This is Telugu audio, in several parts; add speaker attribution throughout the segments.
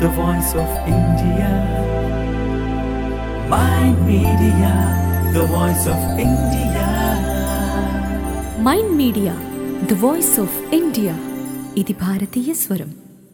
Speaker 1: the voice of India. Mind Media, the voice of India.
Speaker 2: Mind media the voice of India ఇది భారతీయ స్వరం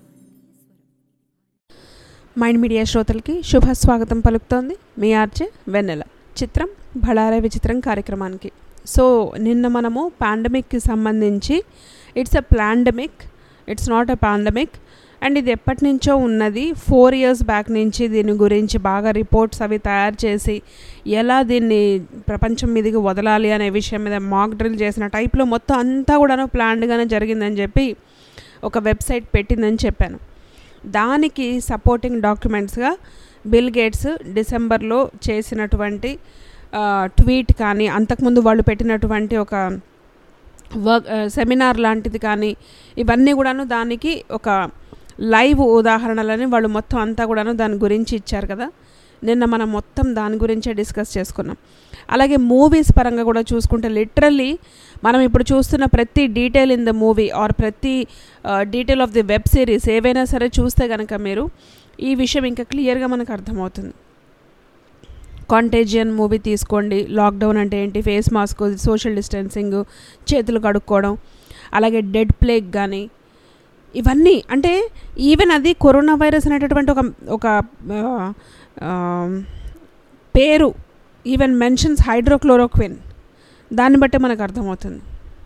Speaker 3: మైండ్ మీడియా శ్రోతలకి శుభ స్వాగతం పలుకుతోంది మీ ఆర్జే వెన్నెల చిత్రం బళారే విచిత్రం కార్యక్రమానికి సో నిన్న మనము పాండమిక్కి సంబంధించి it's a plandemic it's not a pandemic and ఇది ఎప్పటి నుంచో ఉన్నది ఫోర్ ఇయర్స్ బ్యాక్ నుంచి దీని గురించి బాగా రిపోర్ట్స్ అవి తయారు చేసి ఎలా దీన్ని ప్రపంచం మీదకి వదలాలి అనే విషయం మీద మాక్ డ్రిల్ చేసిన టైప్లో మొత్తం అంతా కూడాను ప్లాన్డ్గానే జరిగిందని చెప్పి ఒక వెబ్సైట్ పెట్టిందని చెప్పాను దానికి సపోర్టింగ్ డాక్యుమెంట్స్గా బిల్ గేట్స్ డిసెంబర్లో చేసినటువంటి ఆ, ట్వీట్ కానీ అంతకుముందు వాళ్ళు పెట్టినటువంటి ఒక వర్క్ సెమినార్ లాంటిది కానీ ఇవన్నీ కూడాను దానికి ఒక లైవ్ ఉదాహరణలని వాళ్ళు మొత్తం అంతా కూడాను దాని గురించి ఇచ్చారు కదా నిన్న మనం మొత్తం దాని గురించే డిస్కస్ చేసుకున్నాం అలాగే మూవీస్ పరంగా కూడా చూసుకుంటే లిటరల్లీ మనం ఇప్పుడు చూస్తున్న ప్రతి detail in the movie or ప్రతి detail of the web series ఏవైనా సరే చూస్తే కనుక మీరు ఈ విషయం ఇంకా క్లియర్గా మనకు అర్థమవుతుంది కాంటేజియన్ మూవీ తీసుకోండి లాక్డౌన్ అంటే ఏంటి ఫేస్ మాస్క్ సోషల్ డిస్టెన్సింగ్ చేతులు కడుక్కోవడం అలాగే డెడ్ ప్లేగ్ కానీ ఇవన్నీ అంటే ఈవెన్ అది కరోనా వైరస్ అనేటటువంటి ఒక ఒక ఆ, ఆ, పేరు ఈవెన్ మెన్షన్స్ హైడ్రోక్లోరోక్విన్ దాన్ని బట్టే మనకు అర్థమవుతుంది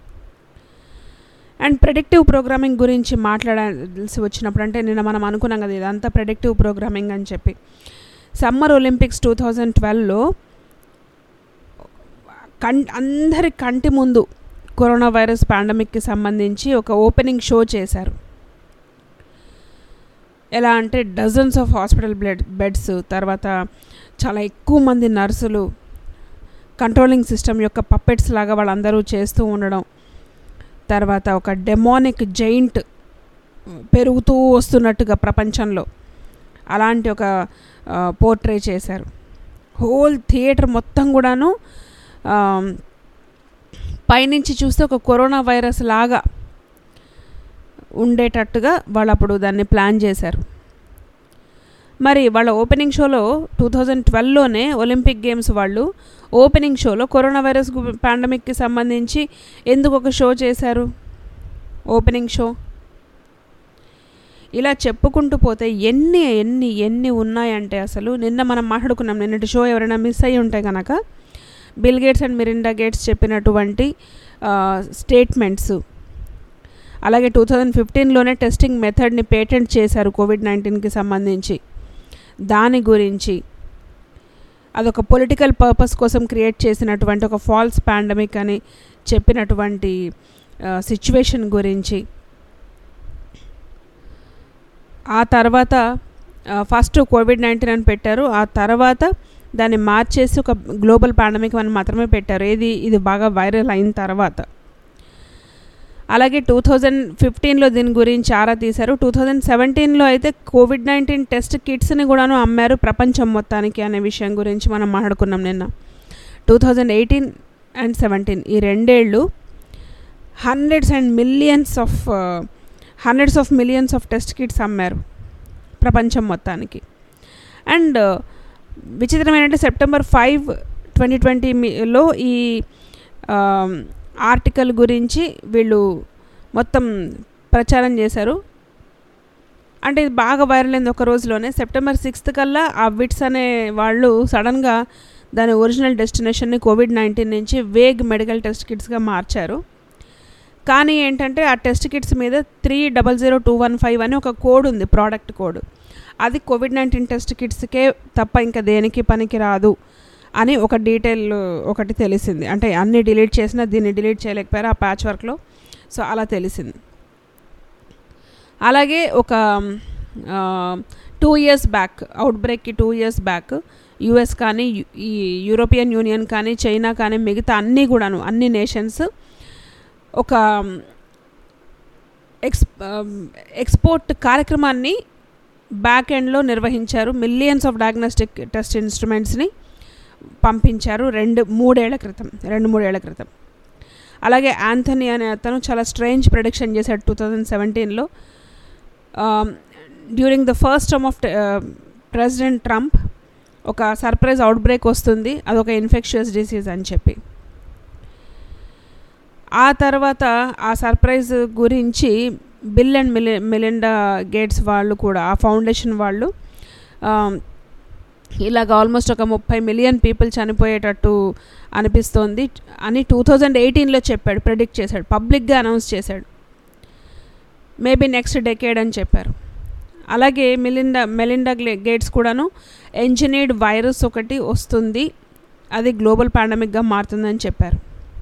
Speaker 3: అండ్ ప్రెడిక్టివ్ ప్రోగ్రామింగ్ గురించి మాట్లాడాల్సి వచ్చినప్పుడు అంటే నిన్న మనం అనుకున్నాం కదా ఇదంతా ప్రెడిక్టివ్ ప్రోగ్రామింగ్ అని చెప్పి సమ్మర్ ఒలింపిక్స్ టూ థౌజండ్ ట్వెల్వ్లో కం అందరి కంటి ముందు కరోనా వైరస్ పాండమిక్కి సంబంధించి ఒక ఓపెనింగ్ షో చేశారు ఎలా అంటే dozens of hospital blood beds తర్వాత చాలా ఎక్కువ మంది నర్సులు కంట్రోలింగ్ సిస్టమ్ యొక్క పప్పెట్స్ లాగా వాళ్ళందరూ చేస్తూ ఉండడం తర్వాత ఒక డెమోనిక్ జైంట్ పెరుగుతూ వస్తున్నట్టుగా ప్రపంచంలో అలాంటి ఒక పోర్ట్రే చేశారు హోల్ థియేటర్ మొత్తం కూడాను ఆ, పైనుంచి చూస్తే ఒక కరోనా వైరస్ లాగా ఉండేటట్టుగా వాళ్ళు అప్పుడు దాన్ని ప్లాన్ చేశారు మరి వాళ్ళ ఓపెనింగ్ షోలో టూ థౌజండ్ ట్వెల్వ్లోనే ఒలింపిక్ గేమ్స్ వాళ్ళు ఓపెనింగ్ షోలో కరోనా వైరస్ పాండమిక్కి సంబంధించి ఎందుకు ఒక షో చేశారు ఓపెనింగ్ షో ఇలా చెప్పుకుంటూ పోతే ఎన్ని ఎన్ని ఎన్ని ఉన్నాయంటే అసలు నిన్న మనం మాట్లాడుకున్నాం నిన్నటి షో ఎవరైనా మిస్ అయ్యి ఉంటే కనుక Bill Gates and Melinda Gates చెప్పినటువంటి స్టేట్మెంట్స్ అలాగే టూ థౌజండ్ ఫిఫ్టీన్లోనే టెస్టింగ్ మెథడ్ని పేటెంట్ చేశారు కోవిడ్ నైన్టీన్కి సంబంధించి దాని గురించి అదొక పొలిటికల్ పర్పస్ కోసం క్రియేట్ చేసినటువంటి ఒక ఫాల్స్ పాండమిక్ అని చెప్పినటువంటి సిచ్యువేషన్ గురించి ఆ తర్వాత ఫస్ట్ కోవిడ్ నైన్టీన్ అని పెట్టారు ఆ తర్వాత దాన్ని మార్చేసి ఒక గ్లోబల్ పాండమిక్ అని మాత్రమే పెట్టారు ఏది ఇది బాగా వైరల్ అయిన తర్వాత అలాగే టూ థౌజండ్ ఫిఫ్టీన్లో దీని గురించి ఆరా తీశారు టూ థౌజండ్ సెవెంటీన్లో అయితే కోవిడ్ నైన్టీన్ టెస్ట్ కిట్స్ని కూడాను అమ్మారు ప్రపంచం మొత్తానికి అనే విషయం గురించి మనం మాట్లాడుకున్నాం నిన్న two thousand eighteen and seventeen ఈ రెండేళ్ళు hundreds and millions of hundreds of millions of test kits అమ్మారు ప్రపంచం మొత్తానికి అండ్ విచిత్రం ఏంటంటే సెప్టెంబర్ ఫైవ్ ట్వంటీ ట్వంటీలో ఈ ఆర్టికల్ గురించి వీళ్ళు మొత్తం ప్రచారం చేశారు అంటే ఇది బాగా వైరల్ అయింది ఒక రోజులోనే సెప్టెంబర్ సిక్స్త్ కల్లా ఆ విట్స్ అనే వాళ్ళు సడన్గా దాని ఒరిజినల్ డెస్టినేషన్ని కోవిడ్ నైన్టీన్ నుంచి వేగ్ మెడికల్ టెస్ట్ కిట్స్గా మార్చారు కానీ ఏంటంటే ఆ టెస్ట్ కిట్స్ మీద three double zero two one five అని ఒక కోడ్ ఉంది ప్రోడక్ట్ కోడ్ అది కోవిడ్ నైన్టీన్ టెస్ట్ కిట్స్కే తప్ప ఇంకా దేనికి పనికి రాదు అని ఒక డీటెయిల్ ఒకటి తెలిసింది అంటే అన్ని డిలీట్ చేసినా దీన్ని డిలీట్ చేయలేకపోయారు ఆ ప్యాచ్ వర్క్లో సో అలా తెలిసింది అలాగే ఒక టూ ఇయర్స్ బ్యాక్ అవుట్ బ్రేక్కి టూ ఇయర్స్ బ్యాక్ యుఎస్ కానీ యు- ఈ యూరోపియన్ యూనియన్ కానీ చైనా కానీ మిగతా అన్నీ కూడాను అన్ని నేషన్స్ ఒక ఎక్స్ ఎక్స్పోర్ట్ కార్యక్రమాన్ని బ్యాక్ ఎండ్లో నిర్వహించారు మిలియన్స్ ఆఫ్ డయాగ్నోస్టిక్ టెస్ట్ ఇన్స్ట్రుమెంట్స్ని పంపించారు రెండు మూడేళ్ల క్రితం రెండు మూడేళ్ల క్రితం అలాగే యాంథనీ అనే అతను చాలా స్ట్రేంజ్ ప్రొడిక్షన్ చేశాడు టూ థౌజండ్ సెవెంటీన్లో during the first term of president Trump ఒక సర్ప్రైజ్ అవుట్ బ్రేక్ వస్తుంది అదొక ఇన్ఫెక్షియస్ డిసీజ్ అని చెప్పి ఆ తర్వాత ఆ సర్ప్రైజ్ గురించి బిల్ అండ్ మిలి మిలిండా గేట్స్ వాళ్ళు కూడా ఆ ఫౌండేషన్ వాళ్ళు ఆ, ఇలాగ ఆల్మోస్ట్ ఒక ముప్పై మిలియన్ పీపుల్ చనిపోయేటట్టు అనిపిస్తోంది అని టూ థౌజండ్ ఎయిటీన్లో చెప్పాడు ప్రెడిక్ట్ చేశాడు పబ్లిక్గా అనౌన్స్ చేశాడు మేబీ నెక్స్ట్ డెకేడ్ అని చెప్పారు అలాగే మిలిండా మెలిండా గ్లే- గేట్స్ కూడాను ఎంజినీర్డ్ వైరస్ ఒకటి వస్తుంది అది గ్లోబల్ పాండమిక్గా మారుతుందని చెప్పారు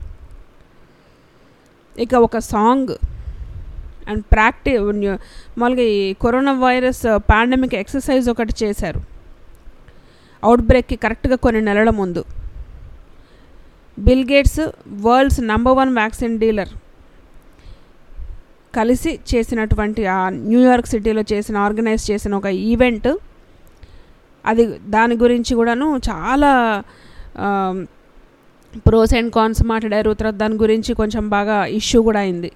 Speaker 3: ఇక ఒక సాంగ్ అండ్ ప్రాక్టీ మామూలుగా ఈ కరోనా వైరస్ పాండమిక్ ఎక్సర్సైజ్ ఒకటి చేశారు అవుట్ బ్రేక్కి కరెక్ట్గా కొన్ని నెలల ముందు Bill Gates world's number one vaccine dealer కలిసి చేసినటువంటి ఆ న్యూయార్క్ సిటీలో చేసిన ఆర్గనైజ్ చేసిన ఒక ఈవెంట్ అది దాని గురించి కూడాను చాలా ప్రోస్ అండ్ కాన్స్ మాట్లాడారు తర్వాత దాని గురించి కొంచెం బాగా ఇష్యూ కూడా అయింది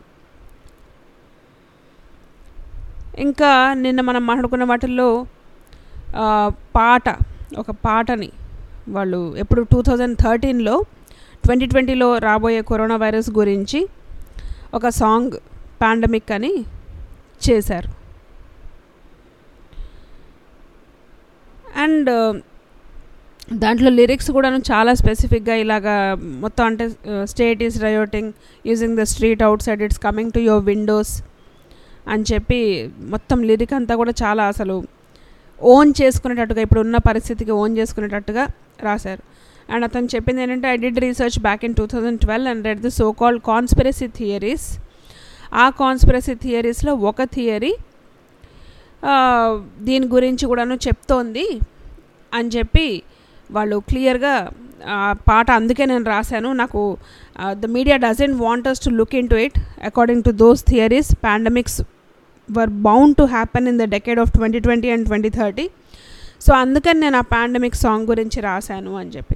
Speaker 3: ఇంకా నిన్న మనం మాట్లాడుకున్న వాటిల్లో ఆ, పాట ఒక పాటని వాళ్ళు ఎప్పుడు టూ థౌజండ్ థర్టీన్లో ట్వంటీ ట్వంటీలో రాబోయే కరోనా వైరస్ గురించి ఒక సాంగ్ పాండమిక్ అని చేశారు అండ్ దాంట్లో లిరిక్స్ కూడాను చాలా స్పెసిఫిక్గా ఇలాగా మొత్తం అంటే state is rioting using the street outside it's coming to your windows అని చెప్పి మొత్తం లిరిక్ అంతా కూడా చాలా అసలు ఓన్ చేసుకునేటట్టుగా ఇప్పుడు ఉన్న పరిస్థితికి ఓన్ చేసుకునేటట్టుగా రాశారు అండ్ అతను చెప్పింది ఏంటంటే I did research back in two thousand twelve and read the so called conspiracy theories ఆ కాన్స్పిరసీ థియరీస్లో ఒక థియరీ దీని గురించి కూడాను చెప్తోంది అని చెప్పి వాళ్ళు క్లియర్గా ఆ పాట అందుకే నేను రాశాను నాకు the media doesn't want us to look into it according to those theories pandemics were bound to happen in the decade of twenty twenty and twenty thirty so అందుకని నేను ఆ పాండమిక్ సాంగ్ గురించి రాశాను అని చెప్పి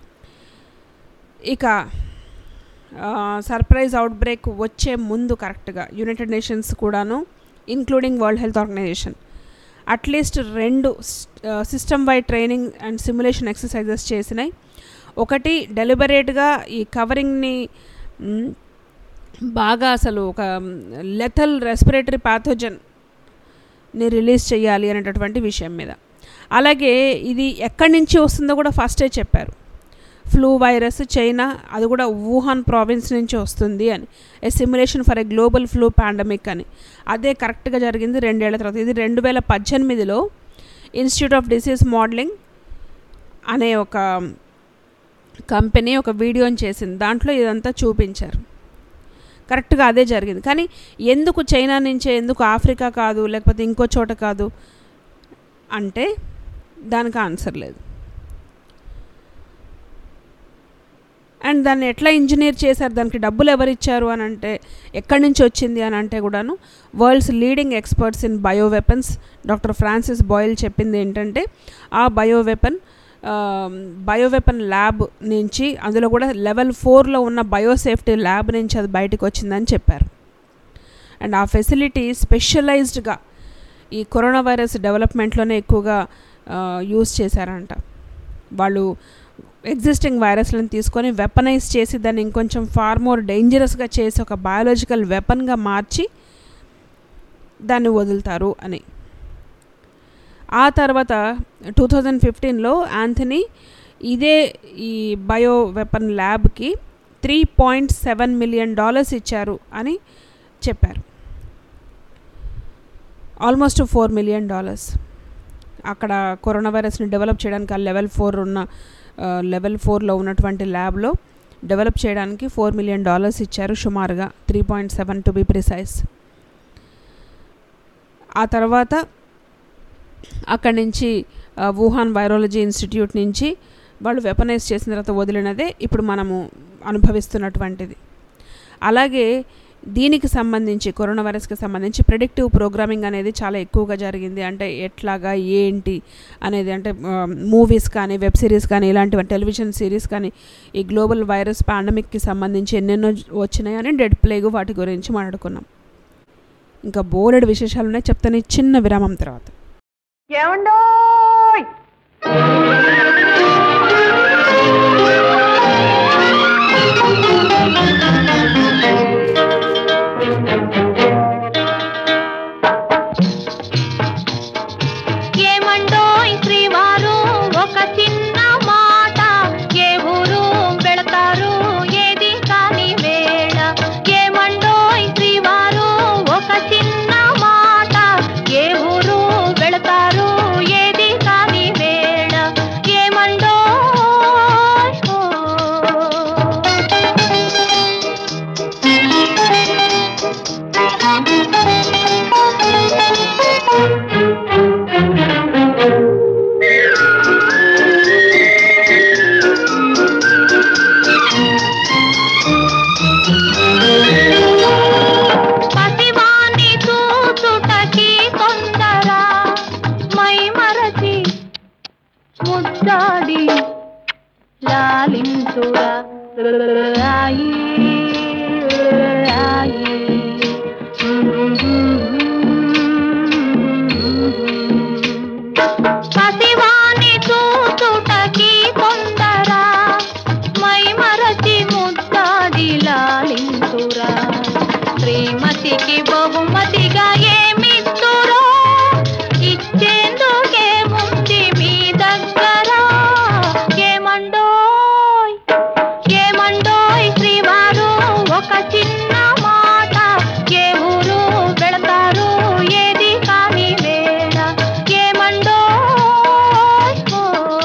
Speaker 3: ఇక సర్ప్రైజ్ అవుట్ బ్రేక్ వచ్చే ముందు కరెక్ట్గా యునైటెడ్ నేషన్స్ కూడాను including World Health Organization at least రెండు system wide training and simulation exercises చేసినాయి ఒకటి డెలిబరేట్గా ఈ కవరింగ్ని మ్, బాగా అసలు ఒక లెథల్ రెస్పిరేటరీ ప్యాథోజన్ని రిలీజ్ చేయాలి అనేటటువంటి విషయం మీద అలాగే ఇది ఎక్కడి నుంచి వస్తుందో కూడా ఫస్టే చెప్పారు ఫ్లూ వైరస్ చైనా అది కూడా వుహాన్ ప్రావిన్స్ నుంచి వస్తుంది అని a simulation for a global flu pandemic అని అదే కరెక్ట్గా జరిగింది రెండేళ్ల తర్వాత ఇది రెండు వేల పద్దెనిమిదిలో ఇన్స్టిట్యూట్ ఆఫ్ డిసీజ్ మోడలింగ్ అనే ఒక కంపెనీ ఒక వీడియోని చేసింది దాంట్లో ఇదంతా చూపించారు కరెక్ట్గా అదే జరిగింది కానీ ఎందుకు చైనా నుంచే ఎందుకు ఆఫ్రికా కాదు లేకపోతే ఇంకో చోట కాదు అంటే దానికి ఆన్సర్ లేదు అండ్ దాన్ని ఎట్లా ఇంజనీర్ చేశారు దానికి డబ్బులు ఎవరు ఇచ్చారు అని అంటే ఎక్కడి నుంచి వచ్చింది అని అంటే కూడాను world's leading experts in bio weapons doctor Francis Boyle చెప్పింది ఏంటంటే ఆ bio weapon bio weapon lab నుంచి అందులో కూడా లెవెల్ ఫోర్లో ఉన్న బయోసేఫ్టీ ల్యాబ్ నుంచి అది బయటకు వచ్చిందని చెప్పారు అండ్ ఆ ఫెసిలిటీ స్పెషలైజ్డ్గా ఈ కరోనా వైరస్ డెవలప్మెంట్లోనే ఎక్కువగా యూజ్ చేశారంట వాళ్ళు ఎగ్జిస్టింగ్ వైరస్లను తీసుకొని వెపనైజ్ చేసి దాన్ని ఇంకొంచెం ఫార్ మోర్ డేంజరస్గా చేసి ఒక బయాలజికల్ వెపన్గా మార్చి దాన్ని వదులుతారు అని ఆ తర్వాత టూ థౌజండ్ ఫిఫ్టీన్లో యాంథనీ ఇదే ఈ బయో వెపన్ ల్యాబ్కి three point seven million dollars ఇచ్చారు అని చెప్పారు ఆల్మోస్ట్ ఫోర్ మిలియన్ డాలర్స్ అక్కడ కరోనా వైరస్ని డెవలప్ చేయడానికి ఆ లెవెల్ ఫోర్ ఉన్న లెవెల్ ఫోర్లో ఉన్నటువంటి ల్యాబ్లో డెవలప్ చేయడానికి ఫోర్ మిలియన్ డాలర్స్ ఇచ్చారు సుమారుగా three point seven to be precise ఆ తర్వాత అక్కడి నుంచి వుహాన్ వైరాలజీ ఇన్స్టిట్యూట్ నుంచి వాళ్ళు వెపనైజ్ చేసిన తర్వాత వదిలినదే ఇప్పుడు మనము అనుభవిస్తున్నటువంటిది అలాగే దీనికి సంబంధించి కరోనా వైరస్కి సంబంధించి ప్రిడిక్టివ్ ప్రోగ్రామింగ్ అనేది చాలా ఎక్కువగా జరిగింది అంటే ఎట్లాగా ఏంటి అనేది అంటే మూవీస్ కానీ వెబ్ సిరీస్ కానీ ఇలాంటివి టెలివిజన్ సిరీస్ కానీ ఈ గ్లోబల్ వైరస్ పాండమిక్కి సంబంధించి ఎన్నెన్నో వచ్చినాయని డెడ్ ప్లేగు వాటి గురించి మాట్లాడుకున్నాం ఇంకా బోలెడు విశేషాలు ఉన్నాయి చెప్తాను ఈ చిన్న విరామం తర్వాత
Speaker 4: ఏమండోయ్ ఏమండోయ్ శ్రీవారు ఒక చిన్న మాట ఏ ఊరు వెళతారు ఏది కాని వేళ ఏమండోయ్ శ్రీవారు ఒక చిన్న మాట ఏ ఊరు వెళతారు ఏది కాని వేళ ఏమండోయ్ ఓ. పసివాణి చూచుటకి తొందర మై మరచి ముద్దాడి లాలించురా రాయి రాయి పసివాణి చూచుటకి తొందర మై మరచి ముద్దాడి లాలించురా శ్రీమతికి బహుమతిగా ఏమిస్తురో ఇచ్చేందుకే ఉంది మీ దగ్గర ఏమండోయ్ ఏమండోయ్ శ్రీవారు ఒక చిన్న మాట ఏ ఊరు వెళతారు ఏది కాని వేళ ఏమండోయ్ ఓ.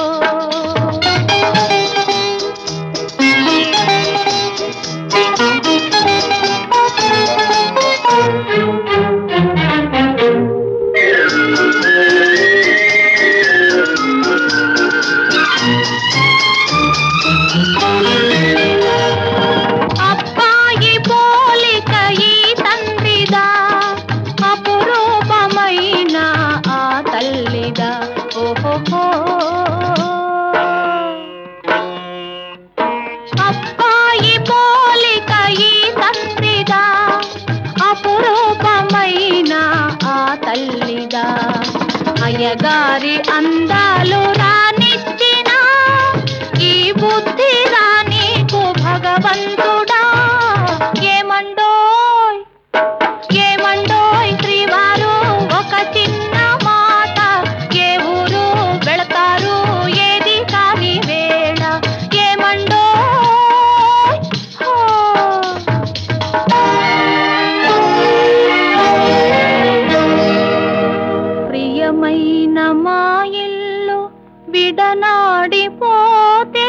Speaker 4: అబ్బాయి పోలిక ఈ తండ్రిదా అపురూపమైన ఆ తల్లిదా ఓహో అబ్బాయి పోలిక ఈ తండ్రిదా అపురూపమైన ఆ తల్లిదా అయ్యగారి అందాలు రానిచ్చిన ఈ బుద్ధి రానీకు భగవంతుడా ఏమండోయ్ ఏమండోయ్ శ్రీవారు ఒక చిన్న మాట ఏ ఊరు వెళతారు ఏది కాని వేళ ఏమండోయ్ హో. ప్రియమైన మా ఇల్లు విడనాడిపోతే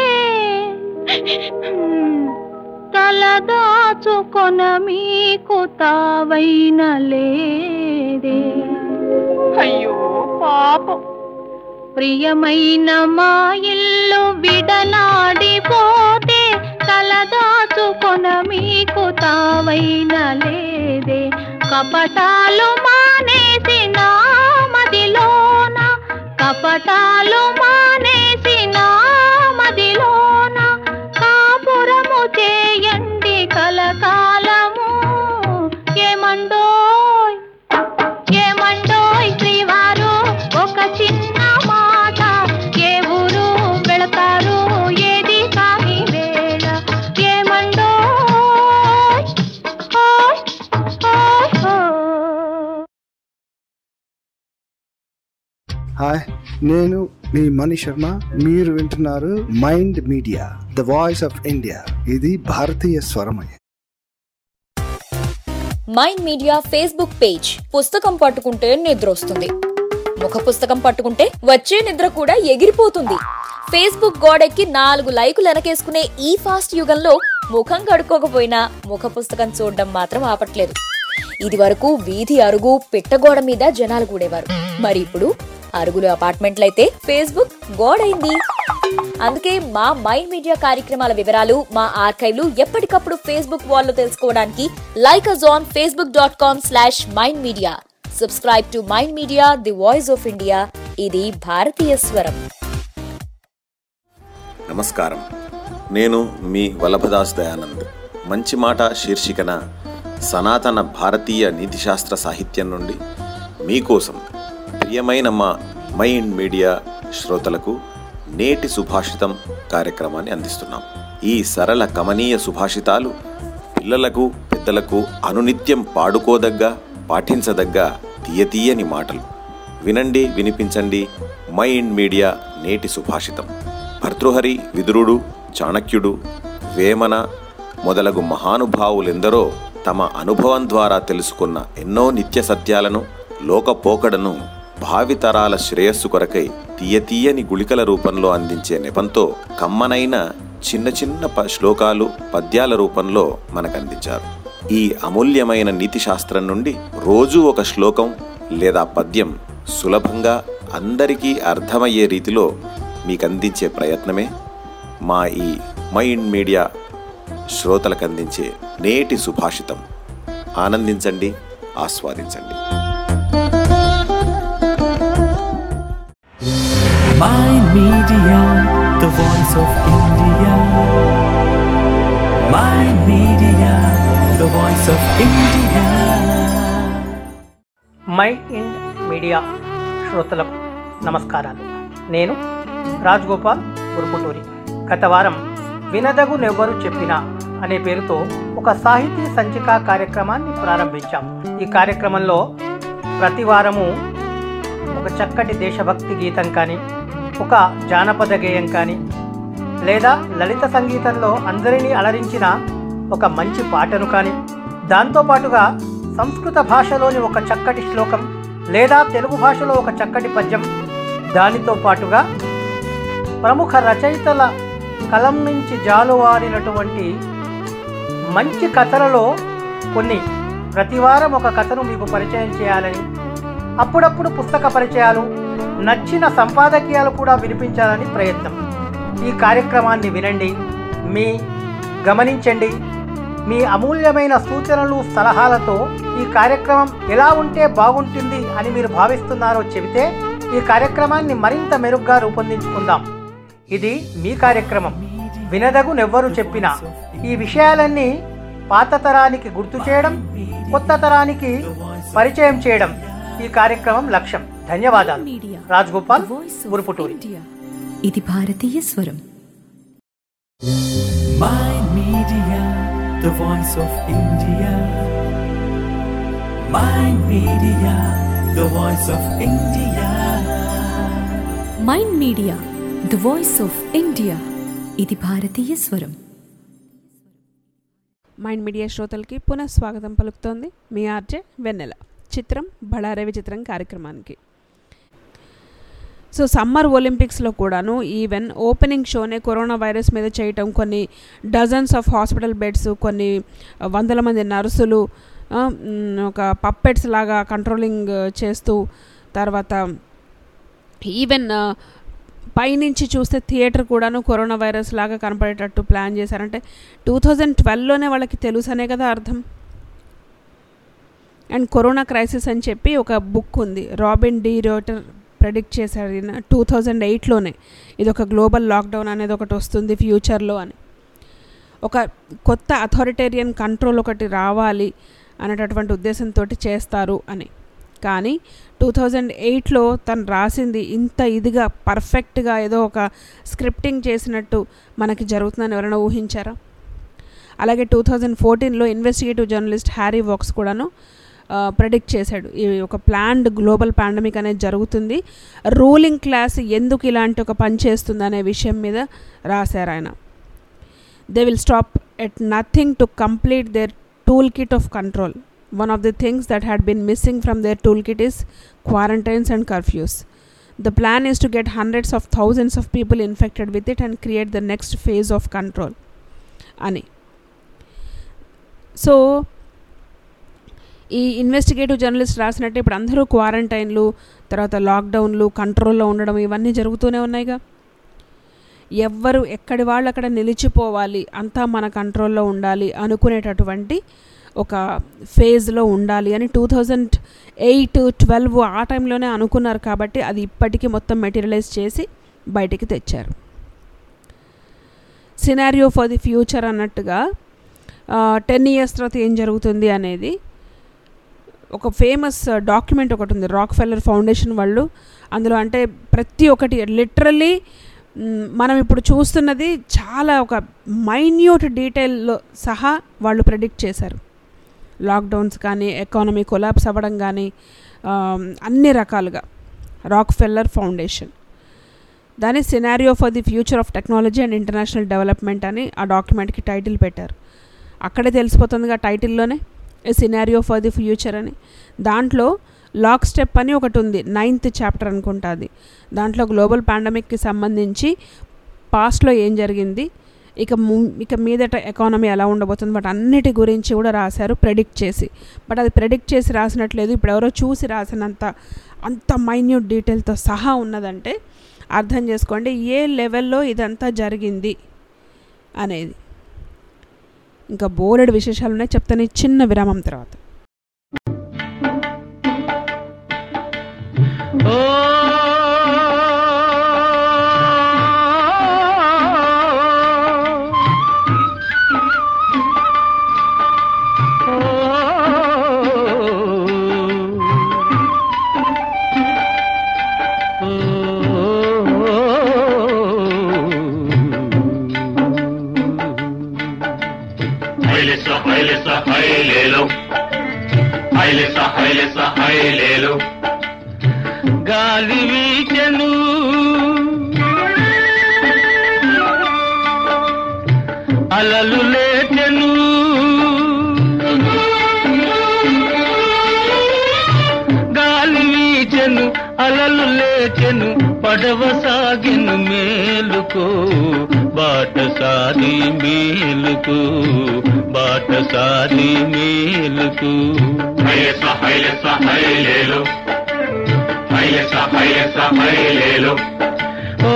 Speaker 4: తలదాచుకొన మీకు తావైన లేదే అయ్యో పాపం ప్రియమైన మా ఇల్లు విడనాడిపోతే తలదాచుకొన మీకు తావైన లేదే కపటాలు మానేసి నా మదిలోన కపటాలు మానేసి నా మదిలోన కాపురము చేయండి కలకాలము ఏమండోయ్ ఏమండోయ్ శ్రీవారు ఒక చిన్న మాట ఏ ఊరు వెళతారు ఏది కాని వేళ ఏమండోయ్ ఓయ్ ఓయ్ ఓయ్
Speaker 5: హాయ్ నేను మీ మణి శర్మ మీరు వింటున్నారు mind media the voice of India ఇది భారతీయ స్వరమయ
Speaker 6: మైండ్ మీడియా ఫేస్బుక్ పేజ్ పుస్తకం పట్టుకుంటే నిద్ర వస్తుంది ముఖ పుస్తకం పట్టుకుంటే వచ్చే నిద్ర కూడా ఎగిరిపోతుంది ఫేస్బుక్ గోడెక్కి నాలుగు లైకులు వెనకేసుకునే ఈ ఫాస్ట్ యుగంలో ముఖం కడుక్కోకపోయినా ముఖ పుస్తకం చూడడం మాత్రం ఆపట్లేదు ఇది వరకు వీధి అరుగు పిట్టగోడ మీద జనాలు కూడేవారు మరి ఇప్పుడు అరుగులు అపార్ట్మెంట్లయితే ఫేస్బుక్ గోడైంది అందుకే మా మైండ్ మీడియా కార్యక్రమాల వివరాలు మా ఆర్కైవ్లు ఎప్పటికప్పుడు ఫేస్బుక్ వాల్లో తెలుసుకోవడానికి like us on Facebook dot com slash mind media subscribe to mind media the voice of India ఇది భారతీయ స్వరం
Speaker 7: నమస్కారం నేను మీ వల్లభదాస్ దయానంద్ మంచి మాట శీర్షికన సనాతన భారతీయ నీతిశాస్త్ర సాహిత్యం నుండి మీకోసం ప్రియమైన మా మైండ్ మీడియా శ్రోతలకు నేటి సుభాషితం కార్యక్రమాన్ని అందిస్తున్నాం ఈ సరళ కమనీయ సుభాషితాలు పిల్లలకు పెద్దలకు అనునిత్యం పాడుకోదగ్గ పాఠించదగ్గ తీయతీయని మాటలు వినండి వినిపించండి మైండ్ మీడియా నేటి సుభాషితం భర్తృహరి విదురుడు చాణక్యుడు వేమన మొదలగు మహానుభావులెందరో తమ అనుభవం ద్వారా తెలుసుకున్న ఎన్నో నిత్య సత్యాలను లోకపోకడను భావితరాల శ్రేయస్సు కొరకై తీయతీయని గుళికల రూపంలో అందించే నెపంతో కమ్మనైన చిన్న చిన్న ప- శ్లోకాలు పద్యాల రూపంలో మనకందించారు ఈ అమూల్యమైన నీతి శాస్త్రం నుండి రోజూ ఒక శ్లోకం లేదా పద్యం సులభంగా అందరికీ అర్థమయ్యే రీతిలో మీకు అందించే ప్రయత్నమే మా ఈ మైండ్ మీడియా శ్రోతలకు అందించే నేటి సుభాషితం ఆనందించండి ఆస్వాదించండి
Speaker 1: Mind Media, the voice of India. Mind Media, the voice of India.
Speaker 8: My ఇండ్ media శ్రోతలకు నమస్కారాలు నేను రాజ్గోపాల్ ఉరుపుటూరి గత వారం వినదగు నెవ్వరు చెప్పిన అనే పేరుతో ఒక సాహితీ సంచిక కార్యక్రమాన్ని ప్రారంభించాం ఈ కార్యక్రమంలో ప్రతి వారము ఒక చక్కటి దేశభక్తి గీతం కానీ ఒక జానపద గేయం కానీ లేదా లలిత సంగీతంలో అందరినీ అలరించిన ఒక మంచి పాటను కానీ దాంతోపాటుగా సంస్కృత భాషలోని ఒక చక్కటి శ్లోకం లేదా తెలుగు భాషలో ఒక చక్కటి పద్యం దానితో పాటుగా ప్రముఖ రచయితల కలం నుంచి జాలువారినటువంటి మంచి కథలలో కొన్ని ప్రతివారం ఒక కథను మీకు పరిచయం చేయాలని అప్పుడప్పుడు పుస్తక పరిచయాలు నచ్చిన సంపాదకీయాలు కూడా వినిపించాలని ప్రయత్నం ఈ కార్యక్రమాన్ని వినండి మీ గమనించండి మీ అమూల్యమైన సూచనలు సలహాలతో ఈ కార్యక్రమం ఎలా ఉంటే బాగుంటుంది అని మీరు భావిస్తున్నారో చెబితే ఈ కార్యక్రమాన్ని మరింత మెరుగ్గా రూపొందించుకుందాం ఇది మీ కార్యక్రమం వినదగు నెవ్వరు చెప్పినా ఈ విషయాలన్నీ పాత తరానికి గుర్తు చేయడం కొత్త తరానికి పరిచయం చేయడం ఈ కార్యక్రమం లక్ష్యం ధన్యవాదాలు
Speaker 2: media
Speaker 8: Raj Gopal
Speaker 2: voice of
Speaker 8: Uruputuri
Speaker 2: India ఇది భారతీయ స్వరం
Speaker 1: Mind Media, the voice of India. Mind Media, the voice of India.
Speaker 2: Mind media the voice of India ఇది భారతీయ స్వరం
Speaker 3: మైండ్ మీడియా శ్రోతలకి పునః స్వాగతం పలుకుతోంది మీ ఆర్జే వెన్నెల చిత్రం బళారే విచిత్రం కార్యక్రమానికి సో సమ్మర్ ఒలింపిక్స్లో కూడాను ఈవెన్ ఓపెనింగ్ షోనే కరోనా వైరస్ మీద చేయటం కొన్ని డజన్స్ ఆఫ్ హాస్పిటల్ బెడ్స్ కొన్ని వందల మంది నర్సులు ఆ, మ్, ఒక పప్పెట్స్ లాగా కంట్రోలింగ్ చేస్తూ తర్వాత ఈవెన్ ఆ, పైనుంచి చూస్తే థియేటర్ కూడాను కరోనా వైరస్ లాగా కనపడేటట్టు ప్లాన్ చేశారంటే టూ థౌజండ్ ట్వెల్వ్లోనే వాళ్ళకి తెలుసనే కదా అర్థం అండ్ కరోనా క్రైసిస్ అని చెప్పి ఒక బుక్ ఉంది రాబిన్ డి రోటర్ ప్రెడిక్ట్ చేశాడు ఈయన టూ థౌజండ్ ఎయిట్లోనే ఇది ఒక గ్లోబల్ లాక్డౌన్ అనేది ఒకటి వస్తుంది ఫ్యూచర్లో అని ఒక కొత్త అథారిటేరియన్ కంట్రోల్ ఒకటి రావాలి అనేటటువంటి ఉద్దేశంతో చేస్తారు అని కానీ టూ థౌజండ్ ఎయిట్లో తను రాసింది ఇంత ఇదిగా పర్ఫెక్ట్గా ఏదో ఒక స్క్రిప్టింగ్ చేసినట్టు మనకి జరుగుతుందని ఎవరైనా ఊహించారా అలాగే టూ థౌజండ్ ఫోర్టీన్లో ఇన్వెస్టిగేటివ్ జర్నలిస్ట్ హ్యారీ వాక్స్ కూడాను ప్రెడిక్ట్ చేశాడు ఈ ఒక ప్లాన్డ్ గ్లోబల్ పాండమిక్ అనేది జరుగుతుంది రూలింగ్ క్లాస్ ఎందుకు ఇలాంటి ఒక పని చేస్తుంది అనే విషయం మీద రాశారు ఆయన they will stop at nothing to complete their tool kit of control one of the things that had been missing from their tool kit is quarantines and curfews The plan is to get hundreds of thousands of people infected with it and create the next phase of control. అని సో ఈ ఇన్వెస్టిగేటివ్ జర్నలిస్ట్ రాసినట్టు ఇప్పుడు అందరూ క్వారంటైన్లు తర్వాత లాక్డౌన్లు కంట్రోల్లో ఉండడం ఇవన్నీ జరుగుతూనే ఉన్నాయిగా ఎవ్వరు ఎక్కడి వాళ్ళు అక్కడ నిలిచిపోవాలి అంతా మన కంట్రోల్లో ఉండాలి అనుకునేటటువంటి ఒక ఫేజ్లో ఉండాలి అని టూ థౌజండ్ ఎయిట్ ట్వెల్వ్ ఆ టైంలోనే అనుకున్నారు కాబట్టి అది ఇప్పటికీ మొత్తం మెటీరియలైజ్ చేసి బయటికి తెచ్చారు సినారియో ఫర్ ది ఫ్యూచర్ అన్నట్టుగా టెన్ ఇయర్స్ తర్వాత ఏం జరుగుతుంది అనేది ఒక ఫేమస్ డాక్యుమెంట్ ఒకటి ఉంది రాక్ ఫెల్లర్ ఫౌండేషన్ వాళ్ళు అందులో అంటే ప్రతి ఒక్కటి లిటరల్లీ మనం ఇప్పుడు చూస్తున్నది చాలా ఒక మైన్యూట్ డీటెయిల్లో సహా వాళ్ళు ప్రెడిక్ట్ చేశారు లాక్డౌన్స్ కానీ ఎకానమీ కొలాప్స్ అవ్వడం కానీ ఆ, అన్ని రకాలుగా రాక్ ఫెల్లర్ ఫౌండేషన్ దాని scenario for the future of technology and international development అని ఆ డాక్యుమెంట్కి టైటిల్ పెట్టారు అక్కడే తెలిసిపోతుందిగా టైటిల్లోనే a scenario for the future అని దాంట్లో లాక్ స్టెప్ అని ఒకటి ఉంది నైన్త్ చాప్టర్ అనుకుంటా అది దాంట్లో గ్లోబల్ పాండమిక్కి సంబంధించి పాస్ట్లో ఏం జరిగింది ఇక ము- ఇక మీదట ఎకానమీ ఎలా ఉండబోతుంది వాటి అన్నిటి గురించి కూడా రాశారు ప్రెడిక్ట్ చేసి బట్ అది ప్రెడిక్ట్ చేసి రాసినట్లేదు ఇప్పుడు ఎవరో చూసి రాసినంత అంత మైన్యూట్ డీటెయిల్తో సహా ఉన్నదంటే అర్థం చేసుకోండి ఏ లెవెల్లో ఇదంతా జరిగింది అనేది ఇంకా బోలెడు విశేషాలు ఉన్నాయి చెప్తాను ఈ చిన్న విరామం తర్వాత
Speaker 9: హైలెస హైలెస హైలేలో హైలెస హైలెస హైలేలో గాలి వీచెను అలలు లేచెను గాలి వీచెను అలలు లేచెను పడవ సాగిను మేలుకో బాటసారి మేలుకు బాటసారి మేలుకు హైలెస హైలెస హైలేలో హైలెస హైలెస హైలేలో ఓ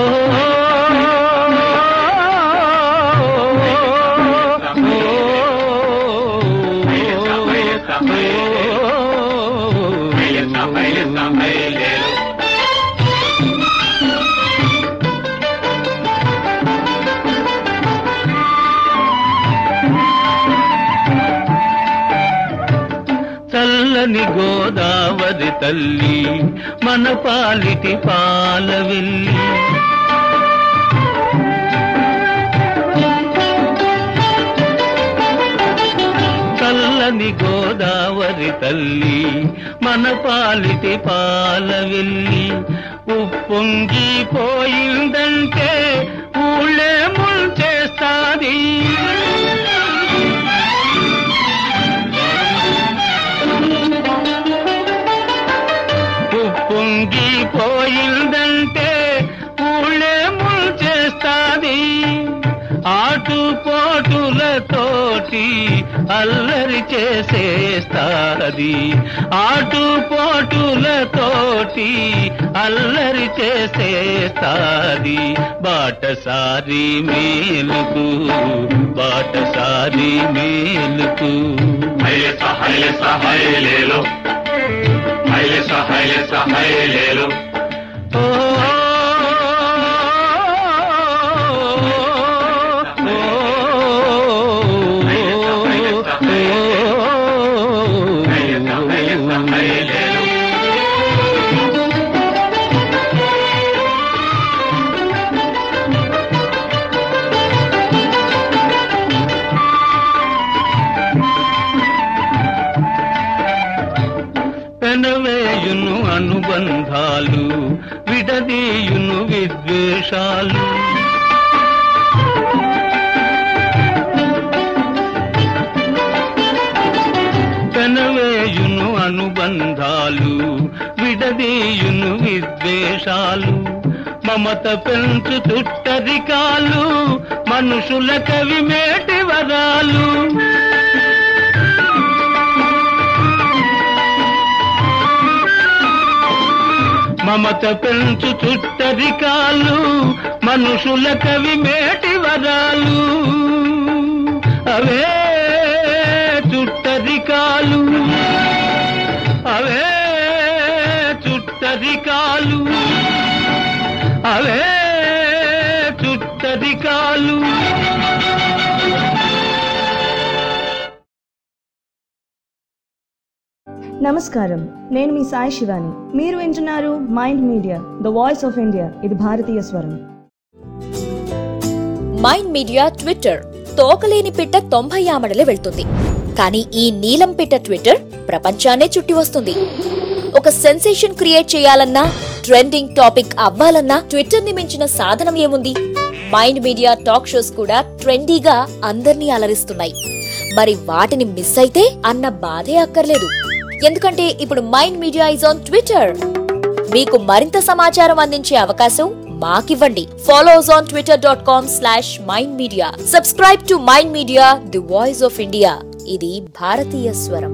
Speaker 9: చల్లని గోదావరి తల్లి మన పాలిటి పాలవెల్లి చల్లని గోదావరి తల్లి మన పాలిటి పాలవెల్లి ఉప్పొంగి పోయిందంటే ఊళ్ళే ముంచేస్తాది ఉప్పొంగి పోయిందంటే ఊళ్ళే ముంచేస్తాది ఆటుపోటులతోటి అల్లరి చేసేస్తాది ఆటుపోటులతోటి అల్లరి చేసేస్తాది బాటసారి మేలుకు బాటసారి మేలుకు హైలెస హైలెస హైలేలో హైలెస హైలెస హైలేలో ఓ పెనవేయును అనుబంధాలు విడదీయును విద్వేషాలు పెనవేయును అనుబంధాలు విడదీయును విద్వేషాలు మమత పెంచు చుట్టరికాలు మనుషుల కవి మేటి వరాలు మమత పెంచు చుట్టరికాలు మనుషుల కవి మేటి వరాలు అవే చుట్టరికాలు అవే చుట్టరికాలు అవే చుట్టరికాలు
Speaker 10: నమస్కారం నేను మీ సాయి శివాని మీరు వింటున్నారు mind media the voice of India ఇది భారతీయ స్వరం
Speaker 6: మైండ్ మీడియా ట్విట్టర్ తోకలేని పిట్ట తొంభై ఆమడలే వెళ్తుంది కానీ ఈ నీలం పిట్ట ట్విట్టర్ ప్రపంచాన్నే చుట్టి వస్తుంది ఒక సెన్సేషన్ క్రియేట్ చేయాలన్నా ట్రెండింగ్ టాపిక్ అవ్వాలన్నా ట్విట్టర్ ని మించిన సాధనం ఏముంది మైండ్ మీడియా టాక్ షోస్ కూడా ట్రెండీగా అందర్నీ అలరిస్తున్నాయి మరి వాటిని మిస్ అయితే అన్న బాధే అక్కర్లేదు ఎందుకంటే ఇప్పుడు mind media is on Twitter మీకు మరింత సమాచారం అందించే అవకాశం మాకివ్వండి follow us on Twitter dot com slash mind media subscribe to mind media the voice of India ఇది భారతీయ స్వరం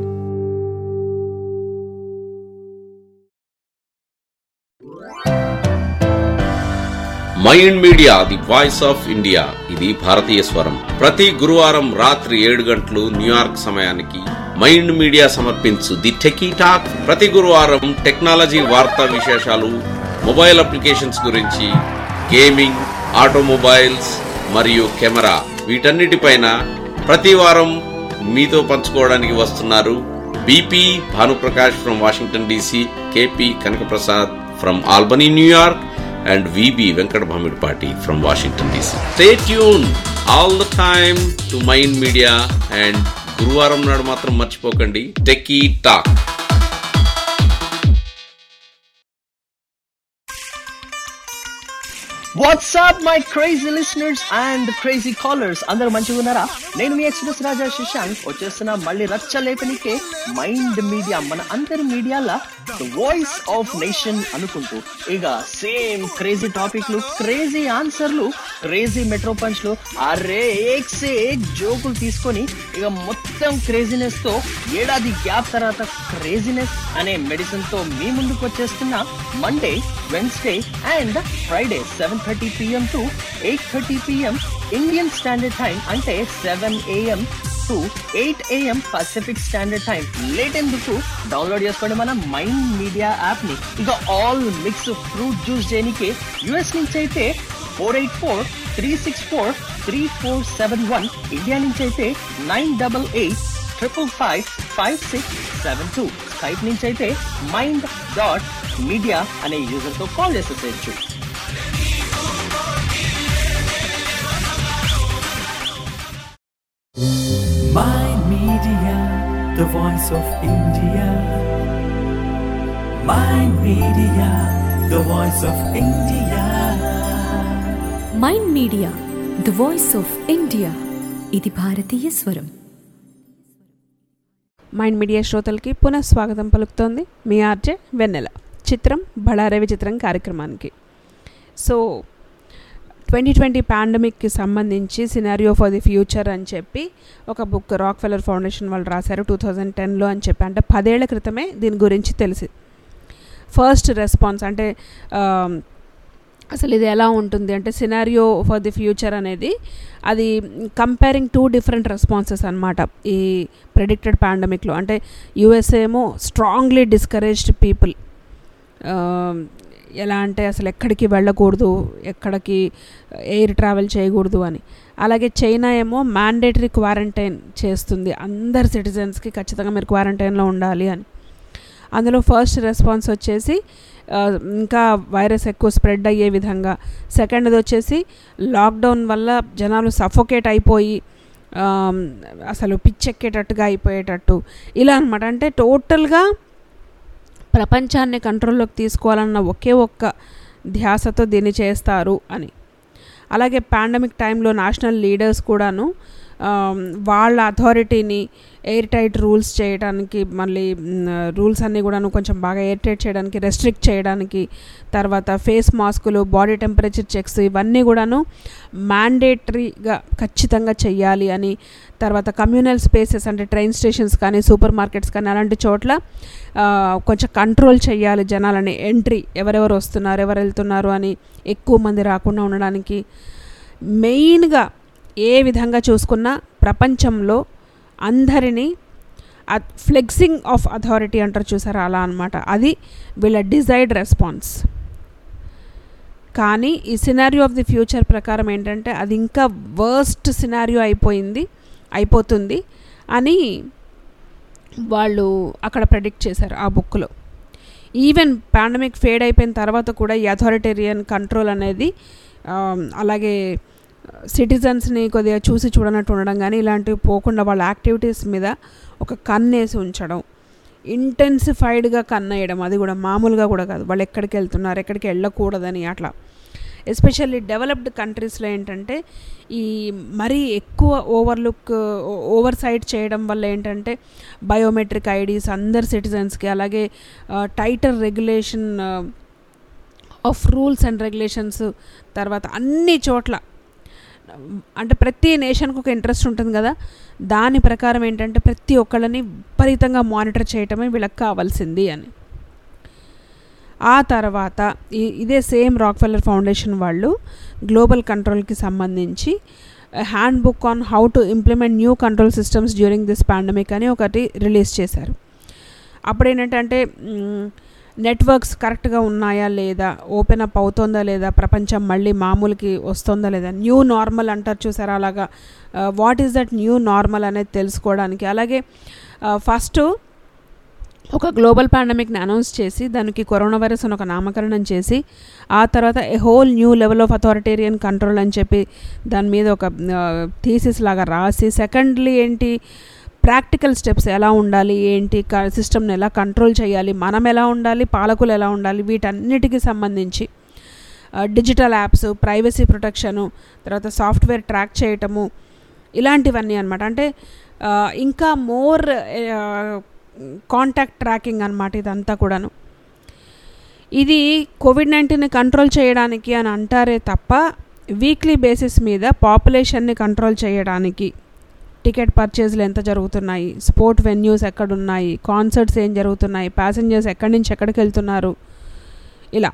Speaker 11: mind media the voice of India ఇది భారతీయ స్వరం ప్రతి గురువారం రాత్రి ఏడు గంటలు న్యూయార్క్ సమయానికి మైండ్ మీడియా సమర్పించు ది టెకీ టాక్ ప్రతి గురువారం టెక్నాలజీ వార్తా విశేషాలు మొబైల్ అప్లికేషన్స్ గురించి గేమింగ్ ఆటోమొబైల్స్ మరియు కెమెరా వీటన్నిటిపైన ప్రతి వారం మీతో పంచుకోవడానికి వస్తున్నారు BP Bhanuprakash from Washington DC KP Kanakaprasad from Albany New York and VB Venkat Bhamidpati from Washington DC. Stay tuned all the time to Mind Media and గురువారం నాడు మాత్రం మర్చిపోకండి techie talk
Speaker 12: what's up my crazy listeners and crazy callers అందరూ మంచిగా ఉన్నారా నేను మీ ఎక్స్ప్రెస్ రాజా శశాంక్ వచ్చేస్తున్న మళ్ళీ రచ్చ లేపనికే మైండ్ మీడియా మన అందరి మీడియాల వాయిస్ ఆఫ్ నేషన్ అనుకుంటూ ఇక సేమ్ క్రేజీ టాపిక్లు క్రేజీ ఆన్సర్లు క్రేజీ మెట్రో పంచ్లు అరే ఏక్ సే ఏక్ జోకులు తీసుకొని ఇక మొత్తం క్రేజీనెస్ తో ఏడాది గ్యాప్ తర్వాత క్రేజీనెస్ అనే మెడిసిన్ తో మీ ముందుకు వచ్చేస్తున్న Monday Wednesday and Friday seven thirty PM to eight thirty PM Indian Standard Time అంటే seven AM to eight AM Pacific Standard Time late ఎందుకు డౌన్లోడ్ చేసుకోండి మన మైండ్ మీడియా యాప్ ని ఇక ఆల్ మిక్స్ ఫ్రూట్ జ్యూస్ చేయడానికి యుఎస్ నుంచి అయితే four eight four three six four three four seven one India నుంచి అయితే nine double eight triple five five six seven two Skype నుంచి అయితే మైండ్ డాట్ మీడియా అనే యూజర్ తో కాల్ చేసేసేయచ్చు
Speaker 1: Mind Media, the voice of India. Mind Media, the voice of India.
Speaker 2: Mind media the voice of India ఇది భారతీయ స్వరం
Speaker 3: మైండ్ మీడియా శ్రోతలకి పునః స్వాగతం పలుకుతోంది మీ ఆర్జే వెన్నెల చిత్రం బళారే విచిత్రం కార్యక్రమానికి సో ట్వంటీ ట్వంటీ పాండమిక్కి సంబంధించి సినారియో ఫర్ ది ఫ్యూచర్ అని చెప్పి ఒక బుక్ రాక్ ఫెల్లర్ ఫౌండేషన్ వాళ్ళు రాశారు టూ థౌజండ్ టెన్లో అని చెప్పి అంటే పదేళ్ల క్రితమే దీని గురించి తెలిసి ఫస్ట్ రెస్పాన్స్ అంటే ఆ, అసలు ఇది ఎలా ఉంటుంది అంటే సినారియో ఫర్ ది ఫ్యూచర్ అనేది అది కంపేరింగ్ టూ డిఫరెంట్ రెస్పాన్సెస్ అనమాట ఈ ప్రెడిక్టెడ్ పాండమిక్లో అంటే యుఎస్ఏ ఏమో స్ట్రాంగ్లీ డిస్కరేజ్డ్ పీపుల్ ఎలా అంటే అసలు ఎక్కడికి వెళ్ళకూడదు ఎక్కడికి ఎయిర్ ట్రావెల్ చేయకూడదు అని అలాగే చైనా ఏమో మ్యాండేటరీ క్వారంటైన్ చేస్తుంది అందరు సిటిజన్స్కి ఖచ్చితంగా మీరు క్వారంటైన్లో ఉండాలి అని అందులో ఫస్ట్ రెస్పాన్స్ వచ్చేసి ఆ, ఇంకా వైరస్ ఎక్కువ స్ప్రెడ్ అయ్యే విధంగా సెకండ్ది వచ్చేసి లాక్డౌన్ వల్ల జనాలు సఫోకేట్ అయిపోయి ఆమ్, అసలు పిచ్చెక్కేటట్టుగా అయిపోయేటట్టు ఇలా అనమాట అంటే టోటల్గా ప్రపంచాన్ని కంట్రోల్లోకి తీసుకోవాలన్న ఒకే ఒక్క ధ్యాసతో దీన్ని చేస్తారు అని అలాగే పాండమిక్ టైంలో నేషనల్ లీడర్స్ కూడాను ఆమ్, వాళ్ళ అథారిటీని ఎయిర్ టైట్ రూల్స్ చేయడానికి మళ్ళీ రూల్స్ అన్నీ కూడాను కొంచెం బాగా ఎయిర్ టైట్ చేయడానికి రెస్ట్రిక్ట్ చేయడానికి తర్వాత ఫేస్ మాస్కులు బాడీ టెంపరేచర్ చెక్స్ ఇవన్నీ కూడాను మ్యాండేటరీగా ఖచ్చితంగా చెయ్యాలి అని తర్వాత కమ్యూనల్ స్పేసెస్ అంటే ట్రైన్ స్టేషన్స్ కానీ సూపర్ మార్కెట్స్ కానీ అలాంటి చోట్ల ఆ, కొంచెం కంట్రోల్ చేయాలి జనాలని ఎంట్రీ ఎవరెవరు వస్తున్నారు ఎవరు వెళ్తున్నారు అని ఎక్కువ మంది రాకుండా ఉండడానికి మెయిన్గా ఏ విధంగా చూసుకున్నా ప్రపంచంలో అందరినీ ఫ్లెక్సింగ్ ఆఫ్ అథారిటీ అంటారు చూసారా అలా అనమాట అది వీళ్ళ డిజైర్డ్ రెస్పాన్స్ కానీ ఈ సినారియో ఆఫ్ ది ఫ్యూచర్ ప్రకారం ఏంటంటే అది ఇంకా వర్స్ట్ సినారియో అయిపోయింది అయిపోతుంది అని వాళ్ళు అక్కడ ప్రెడిక్ట్ చేశారు ఆ బుక్లో ఈవెన్ పాండమిక్ ఫేడ్ అయిపోయిన తర్వాత కూడా ఈ అథారిటేరియన్ కంట్రోల్ అనేది ఆమ్, అలాగే సిటిజన్స్ని కొద్దిగా చూసి చూడనట్టు ఉండడం కానీ ఇలాంటివి పోకుండా వాళ్ళ యాక్టివిటీస్ మీద ఒక కన్నేసి ఉంచడం ఇంటెన్సిఫైడ్గా కన్నేయడం అది కూడా మామూలుగా కూడా కాదు వాళ్ళు ఎక్కడికి వెళ్తున్నారు ఎక్కడికి వెళ్ళకూడదని అట్లా ఎస్పెషల్లీ డెవలప్డ్ కంట్రీస్లో ఏంటంటే ఈ మరీ ఎక్కువ ఓవర్లుక్ ఓవర్ సైట్ చేయడం వల్ల ఏంటంటే బయోమెట్రిక్ ఐడీస్ అందరు సిటిజన్స్కి అలాగే tighter regulation of rules and regulations తర్వాత అన్ని చోట్ల అంటే ప్రతి నేషన్కి ఒక ఇంట్రెస్ట్ ఉంటుంది కదా దాని ప్రకారం ఏంటంటే ప్రతి ఒక్కళ్ళని విపరీతంగా మానిటర్ చేయటమే వీళ్ళకి కావాల్సింది అని ఆ తర్వాత ఈ- ఇదే సేమ్ రాక్ఫెల్లర్ ఫౌండేషన్ వాళ్ళు గ్లోబల్ కంట్రోల్కి సంబంధించి handbook on how to implement new control systems during this pandemic అని ఒకటి రిలీజ్ చేశారు అప్పుడు ఏంటంటే నెట్వర్క్స్ కరెక్ట్గా ఉన్నాయా లేదా ఓపెన్ అప్ అవుతుందా లేదా ప్రపంచం మళ్ళీ మామూలుకి వస్తుందా లేదా న్యూ నార్మల్ అంటారు చూసారా అలాగా what is that new normal అనేది తెలుసుకోవడానికి అలాగే ఫస్ట్ ఒక గ్లోబల్ పాండమిక్ని అనౌన్స్ చేసి దానికి కరోనా వైరస్ అని ఒక నామకరణం చేసి ఆ తర్వాత a whole new level of authoritarian control అని చెప్పి దాని మీద ఒక థీసిస్ లాగా రాసి సెకండ్లీ ఏంటి ప్రాక్టికల్ స్టెప్స్ ఎలా ఉండాలి ఏంటి సిస్టమ్ని ఎలా కంట్రోల్ చేయాలి మనం ఎలా ఉండాలి పాలకులు ఎలా ఉండాలి వీటన్నిటికీ సంబంధించి డిజిటల్ యాప్స్ ప్రైవసీ ప్రొటెక్షను తర్వాత సాఫ్ట్వేర్ ట్రాక్ చేయటము ఇలాంటివన్నీ అనమాట అంటే ఆ, ఇంకా మోర్ కాంటాక్ట్ ట్రాకింగ్ అనమాట ఇదంతా కూడాను ఇది కోవిడ్ నైన్టీన్ని కంట్రోల్ చేయడానికి అని అంటారే తప్ప వీక్లీ బేసిస్ మీద పాపులేషన్ని కంట్రోల్ చేయడానికి టికెట్ పర్చేజ్లు ఎంత జరుగుతున్నాయి స్పోర్ట్ వెన్యూస్ ఎక్కడున్నాయి కాన్సర్ట్స్ ఏం జరుగుతున్నాయి ప్యాసింజర్స్ ఎక్కడి నుంచి ఎక్కడికి వెళ్తున్నారు ఇలా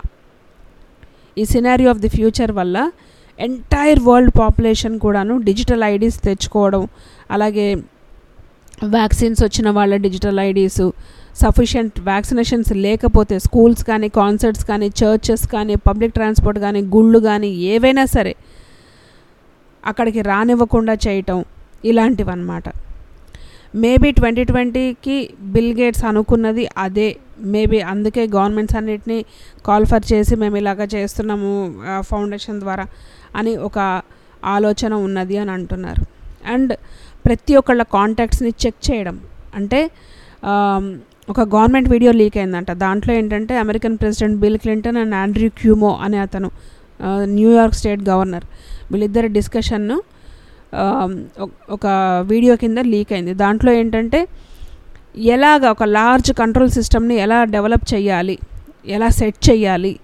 Speaker 3: ఈ సినారీ ఆఫ్ ది ఫ్యూచర్ వల్ల ఎంటైర్ వరల్డ్ పాపులేషన్ కూడాను డిజిటల్ ఐడీస్ తెచ్చుకోవడం అలాగే వ్యాక్సిన్స్ వచ్చిన వాళ్ళ డిజిటల్ ఐడీస్ సఫిషియంట్ వ్యాక్సినేషన్స్ లేకపోతే స్కూల్స్ కానీ కాన్సర్ట్స్ కానీ చర్చెస్ కానీ పబ్లిక్ ట్రాన్స్పోర్ట్ కానీ గుళ్ళు కానీ ఏవైనా సరే అక్కడికి రానివ్వకుండా చేయటం ఇలాంటివన్నమాట మేబీ ట్వంటీ ట్వంటీకి బిల్ గేట్స్ అనుకున్నది అదే మేబీ అందుకే గవర్నమెంట్స్ అన్నిటినీ కాల్ఫర్ చేసి మేము ఇలాగ చేస్తున్నాము ఫౌండేషన్ ద్వారా అని ఒక ఆలోచన ఉన్నది అని అంటున్నారు అండ్ ప్రతి ఒక్కళ్ళ కాంటాక్ట్స్ని చెక్ చేయడం అంటే ఆమ్, ఒక గవర్నమెంట్ వీడియో లీక్ అయిందంట దాంట్లో ఏంటంటే American president Bill Clinton and Andrew Cuomo అనే అతను ఆ, న్యూయార్క్ స్టేట్ గవర్నర్ వీళ్ళిద్దరి డిస్కషన్ను ఆమ్, ఒక- ఒక వీడియో కింద లీక్ అయింది దాంట్లో ఏంటంటే ఎలాగ ఒక లార్జ్ కంట్రోల్ సిస్టమ్ని ఎలా డెవలప్ చేయాలి ఎలా సెట్ చేయాలి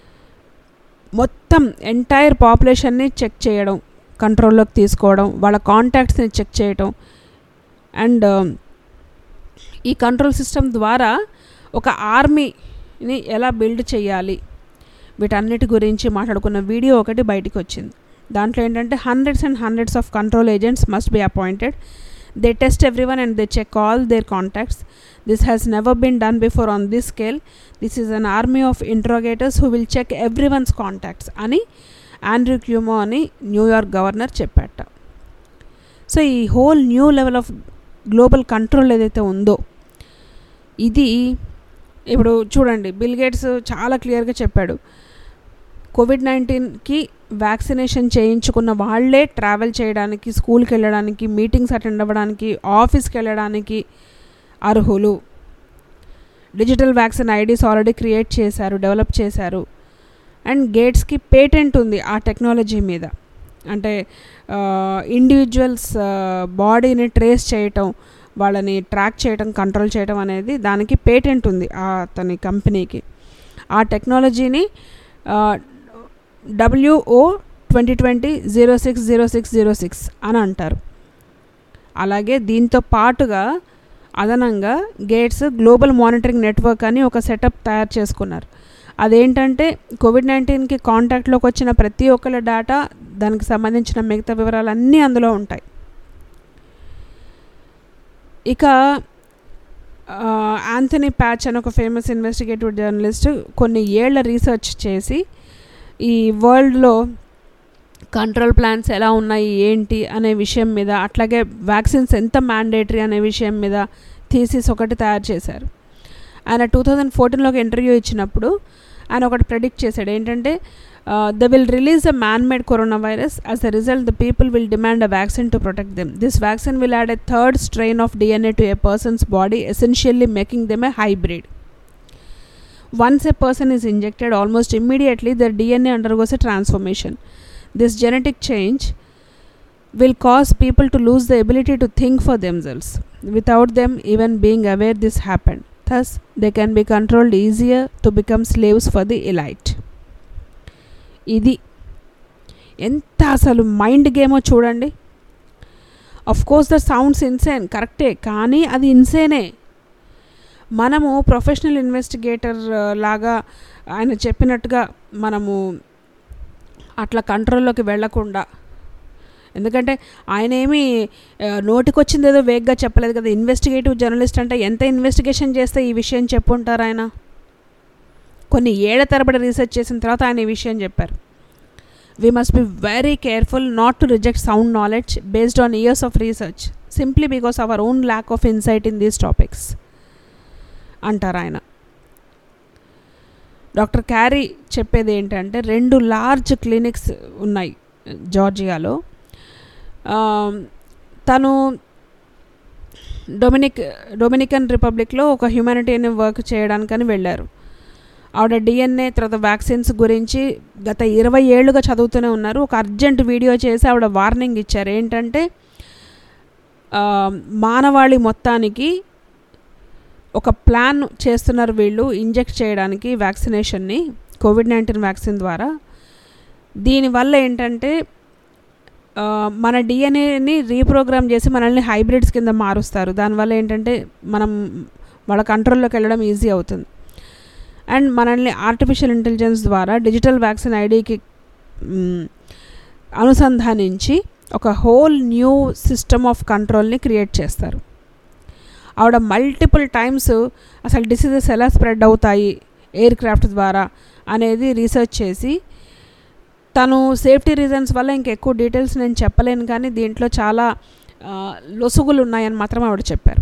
Speaker 3: మొత్తం ఎంటైర్ పాపులేషన్ని చెక్ చేయడం కంట్రోల్లోకి తీసుకోవడం వాళ్ళ కాంటాక్ట్స్ని చెక్ చేయడం అండ్ ఈ కంట్రోల్ సిస్టమ్ ద్వారా ఒక ఆర్మీని ఎలా బిల్డ్ చేయాలి వీటన్నిటి గురించి మాట్లాడుకున్న వీడియో ఒకటి బయటికి వచ్చింది దాంట్లో ఏంటంటే hundreds and hundreds of control agents must be appointed they test everyone and they check all their contacts this has never been done before on this scale this is an army of interrogators who will check everyone's contacts అని ఆండ్రూ క్యూమో అని న్యూయార్క్ గవర్నర్ చెప్పాట సో ఈ whole new level of global control ఏదైతే ఉందో ఇది ఇప్పుడు చూడండి బిల్ గేట్స్ చాలా క్లియర్గా చెప్పాడు కోవిడ్ నైన్టీన్కి వ్యాక్సినేషన్ చేయించుకున్న వాళ్ళే ట్రావెల్ చేయడానికి స్కూల్కి వెళ్ళడానికి మీటింగ్స్ అటెండ్ అవ్వడానికి ఆఫీస్కి వెళ్ళడానికి అర్హులు digital vaccine IDs already create చేశారు డెవలప్ చేశారు అండ్ గేట్స్కి పేటెంట్ ఉంది ఆ టెక్నాలజీ మీద అంటే ఇండివిజువల్స్ బాడీని ట్రేస్ చేయటం వాళ్ళని ట్రాక్ చేయటం కంట్రోల్ చేయటం అనేది దానికి పేటెంట్ ఉంది ఆ అతని కంపెనీకి ఆ టెక్నాలజీని WO twenty twenty zero six zero six zero six అని అంటారు అలాగే దీంతో పాటుగా అదనంగా గేట్స్ గ్లోబల్ మానిటరింగ్ నెట్వర్క్ అని ఒక సెటప్ తయారు చేసుకున్నారు అదేంటంటే కోవిడ్ నైన్టీన్కి కాంటాక్ట్లోకి వచ్చిన ప్రతి ఒక్కళ్ళ డేటా దానికి సంబంధించిన మిగతా వివరాలు అన్నీ అందులో ఉంటాయి ఇక యాంథనీ ప్యాచ్ అని ఒక ఫేమస్ ఇన్వెస్టిగేటివ్ జర్నలిస్ట్ కొన్ని ఏళ్ల రీసెర్చ్ చేసి ఈ వరల్డ్లో కంట్రోల్ ప్లాన్స్ ఎలా ఉన్నాయి ఏంటి అనే విషయం మీద అట్లాగే వ్యాక్సిన్స్ ఎంత మ్యాండేటరీ అనే విషయం మీద థీసిస్ ఒకటి తయారు చేశారు ఆయన టూ థౌజండ్ ఫోర్టీన్లో ఒక ఇంటర్వ్యూ ఇచ్చినప్పుడు ఆయన ఒకటి ప్రెడిక్ట్ చేశాడు ఏంటంటే the will release a man made corona virus as a result the people will demand a vaccine to protect them this vaccine will add a third strain of DNA to a person's body essentially making them a hybrid Once a person is injected, almost immediately their DNA undergoes a transformation. This genetic change will cause people to lose the ability to think for themselves without them even being aware this happened. Thus, they can be controlled easier to become slaves for the elite. ఇది ఎంత అసలు మైండ్ గేమో చూడండి of course the sounds insane కరెక్టే కానీ అది ఇన్సేనే మనము ప్రొఫెషనల్ ఇన్వెస్టిగేటర్ లాగా ఆయన చెప్పినట్టుగా మనము అట్లా కంట్రోల్లోకి వెళ్లకుండా ఎందుకంటే ఆయన ఏమి నోటికొచ్చింది ఏదో వేగ్గా చెప్పలేదు కదా ఇన్వెస్టిగేటివ్ జర్నలిస్ట్ అంటే ఎంత ఇన్వెస్టిగేషన్ చేస్తే ఈ విషయం చెప్పుంటారు ఆయన కొన్ని ఏళ్ల తరబడి రీసెర్చ్ చేసిన తర్వాత ఆయన ఈ విషయం చెప్పారు we must be very careful not to reject sound knowledge based on years of research simply because our own lack of insight in these topics అంటారు ఆయన డాక్టర్ క్యారీ చెప్పేది ఏంటంటే రెండు లార్జ్ క్లినిక్స్ ఉన్నాయి జార్జియాలో తను డొమినిక్ డొమినికన్ రిపబ్లిక్లో ఒక హ్యూమానిటేరియన్ వర్క్ చేయడానికని వెళ్ళారు ఆవిడ డిఎన్ఏ తర్వాత వ్యాక్సిన్స్ గురించి గత ఇరవై ఏళ్ళుగా చదువుతూనే ఉన్నారు ఒక అర్జెంట్ వీడియో చేసి ఆవిడ వార్నింగ్ ఇచ్చారు ఏంటంటే మానవాళి మొత్తానికి ఒక ప్లాన్ చేస్తున్నారు వీళ్ళు ఇంజెక్ట్ చేయడానికి వ్యాక్సినేషన్ని కోవిడ్ నైన్టీన్ వ్యాక్సిన్ ద్వారా దీనివల్ల ఏంటంటే మన డిఎన్ఏని రీప్రోగ్రామ్ చేసి మనల్ని హైబ్రిడ్స్ కింద మారుస్తారు దానివల్ల ఏంటంటే మనం వాళ్ళ కంట్రోల్లోకి వెళ్ళడం ఈజీ అవుతుంది అండ్ మనల్ని ఆర్టిఫిషియల్ ఇంటెలిజెన్స్ ద్వారా డిజిటల్ వ్యాక్సిన్ ఐడికి అనుసంధానించి ఒక హోల్ న్యూ సిస్టమ్ ఆఫ్ కంట్రోల్ని క్రియేట్ చేస్తారు ఆవిడ మల్టిపుల్ టైమ్స్ అసలు డిసీజెస్ ఎలా స్ప్రెడ్ అవుతాయి ఎయిర్ క్రాఫ్ట్ ద్వారా అనేది రీసెర్చ్ చేసి తను సేఫ్టీ రీజన్స్ వల్ల ఇంకెక్కువ డీటెయిల్స్ నేను చెప్పలేను కానీ దీంట్లో చాలా లొసుగులు ఉన్నాయని మాత్రం ఆవిడ చెప్పారు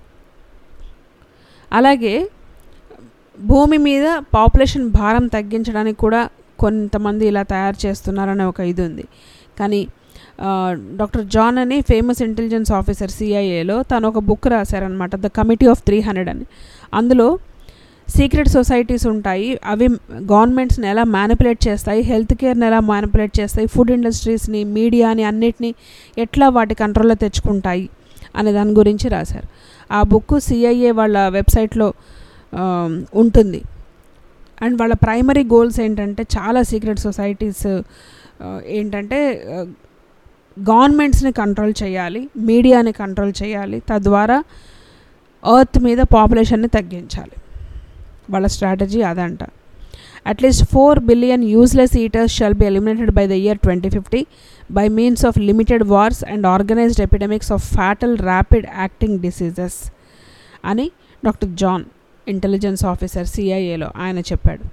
Speaker 3: అలాగే భూమి మీద పాపులేషన్ భారం తగ్గించడానికి కూడా కొంతమంది ఇలా తయారు చేస్తున్నారనే ఒక ఇది ఉంది కానీ డాక్టర్ జాన్ అని ఫేమస్ ఇంటెలిజెన్స్ ఆఫీసర్ సిఐఏలో తను ఒక బుక్ రాశారనమాట the committee of three hundred అని అందులో సీక్రెట్ సొసైటీస్ ఉంటాయి అవి గవర్నమెంట్స్ని ఎలా మ్యానిపులేట్ చేస్తాయి హెల్త్ కేర్ని ఎలా మ్యానిపులేట్ చేస్తాయి ఫుడ్ ఇండస్ట్రీస్ని మీడియాని అన్నిటినీ ఎట్లా వాటి కంట్రోల్లో తెచ్చుకుంటాయి అనే దాని గురించి రాశారు ఆ బుక్ సిఐఏ వాళ్ళ వెబ్సైట్లో ఉంటుంది అండ్ వాళ్ళ ప్రైమరీ గోల్స్ ఏంటంటే చాలా సీక్రెట్ సొసైటీస్ ఏంటంటే గవర్నమెంట్స్ని కంట్రోల్ చేయాలి మీడియాని కంట్రోల్ చేయాలి తద్వారా ఎర్త్ మీద పాపులేషన్ని తగ్గించాలి వాళ్ళ స్ట్రాటజీ అదంట at least four billion useless eaters shall be eliminated by the year twenty fifty by means of limited wars and organised epidemics of fatal rapid acting diseases అని డాక్టర్ జాన్ ఇంటెలిజెన్స్ ఆఫీసర్ సిఐఏలో ఆయన చెప్పాడు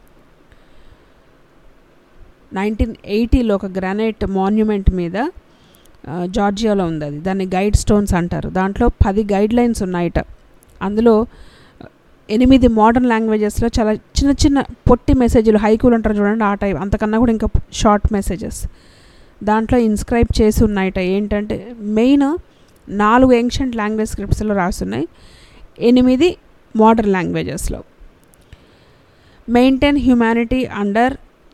Speaker 3: నైన్టీన్ ఎయిటీలో ఒక గ్రానైట్ మాన్యుమెంట్ మీద జార్జియాలో ఉంది అది దాన్ని గైడ్ స్టోన్స్ అంటారు దాంట్లో పది గైడ్ లైన్స్ ఉన్నాయట అందులో ఎనిమిది మోడర్న్ లాంగ్వేజెస్లో చాలా చిన్న చిన్న పొట్టి మెసేజ్లు హైకూలు అంటారు చూడండి ఆ టైప్ అంతకన్నా కూడా ఇంకా షార్ట్ మెసేజెస్ దాంట్లో ఇన్స్క్రైబ్ చేసి ఉన్నాయట ఏంటంటే మెయిన్ నాలుగు ఏన్షియంట్ లాంగ్వేజ్ స్క్రిప్ట్స్లో రాస్తున్నాయి ఎనిమిది మోడర్న్ లాంగ్వేజెస్లో maintain humanity under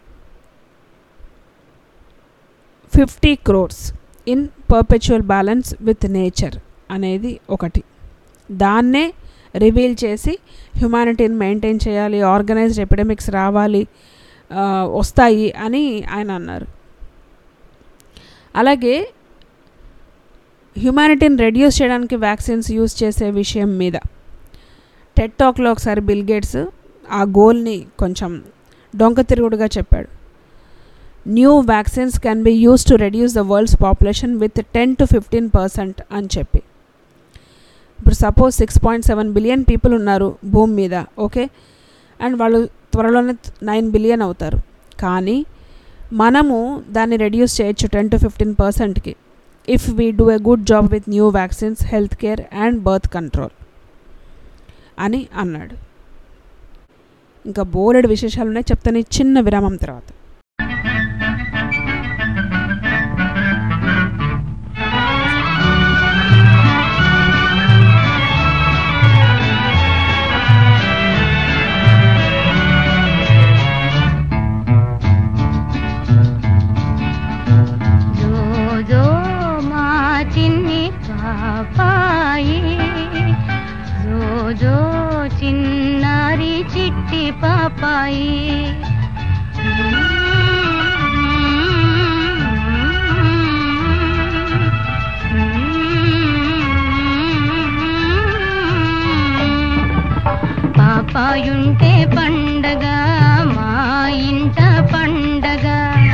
Speaker 3: fifty crores in perpetual balance with nature అనేది ఒకటి దాన్నే రివీల్ చేసి హ్యుమానిటీని మెయింటైన్ చేయాలి ఆర్గనైజ్డ్ ఎపిడమిక్స్ రావాలి వస్తాయి అని ఆయన అన్నారు అలాగే హ్యుమానిటీని రెడ్యూస్ చేయడానికి వ్యాక్సిన్స్ యూజ్ చేసే విషయం మీద టెట్ టాక్లో ఒకసారి బిల్ గేట్స్ ఆ గోల్ని కొంచెం డొంక తిరుగుడుగా చెప్పాడు new vaccines can be use to reduce the world's population with ten to fifteen percent అని చెప్పి ఇప్పుడు suppose six point seven billion people ఉన్నారు భూమి మీద ఓకే అండ్ వాళ్ళు త్వరలోనే నైన్ బిలియన్ అవుతారు కానీ మనము దాన్ని రెడ్యూస్ చేయొచ్చు టెన్ టు ఫిఫ్టీన్ పర్సెంట్కి if we do a good job with new vaccines health care and birth control అని అన్నాడు ఇంకా బోలెడు విశేషాలు ఉన్నాయి చెప్తాను ఈ చిన్న విరామం తర్వాత
Speaker 4: జో జో మా చిన్ని పాపాయి జో జో చిన్నారి చిట్టి పాపాయి పాపాయుంటే పండగ మా ఇంట పండగ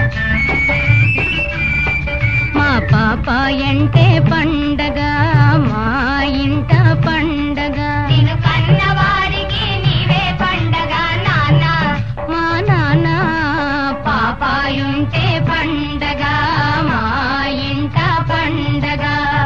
Speaker 4: మా పాప ఎంటే పండగ మా ఇంట పండగ నేను కన్నవారికి నీవే పండగ నాన్న మా నాన్న పాపాయుంటే పండగ మా ఇంట పండగ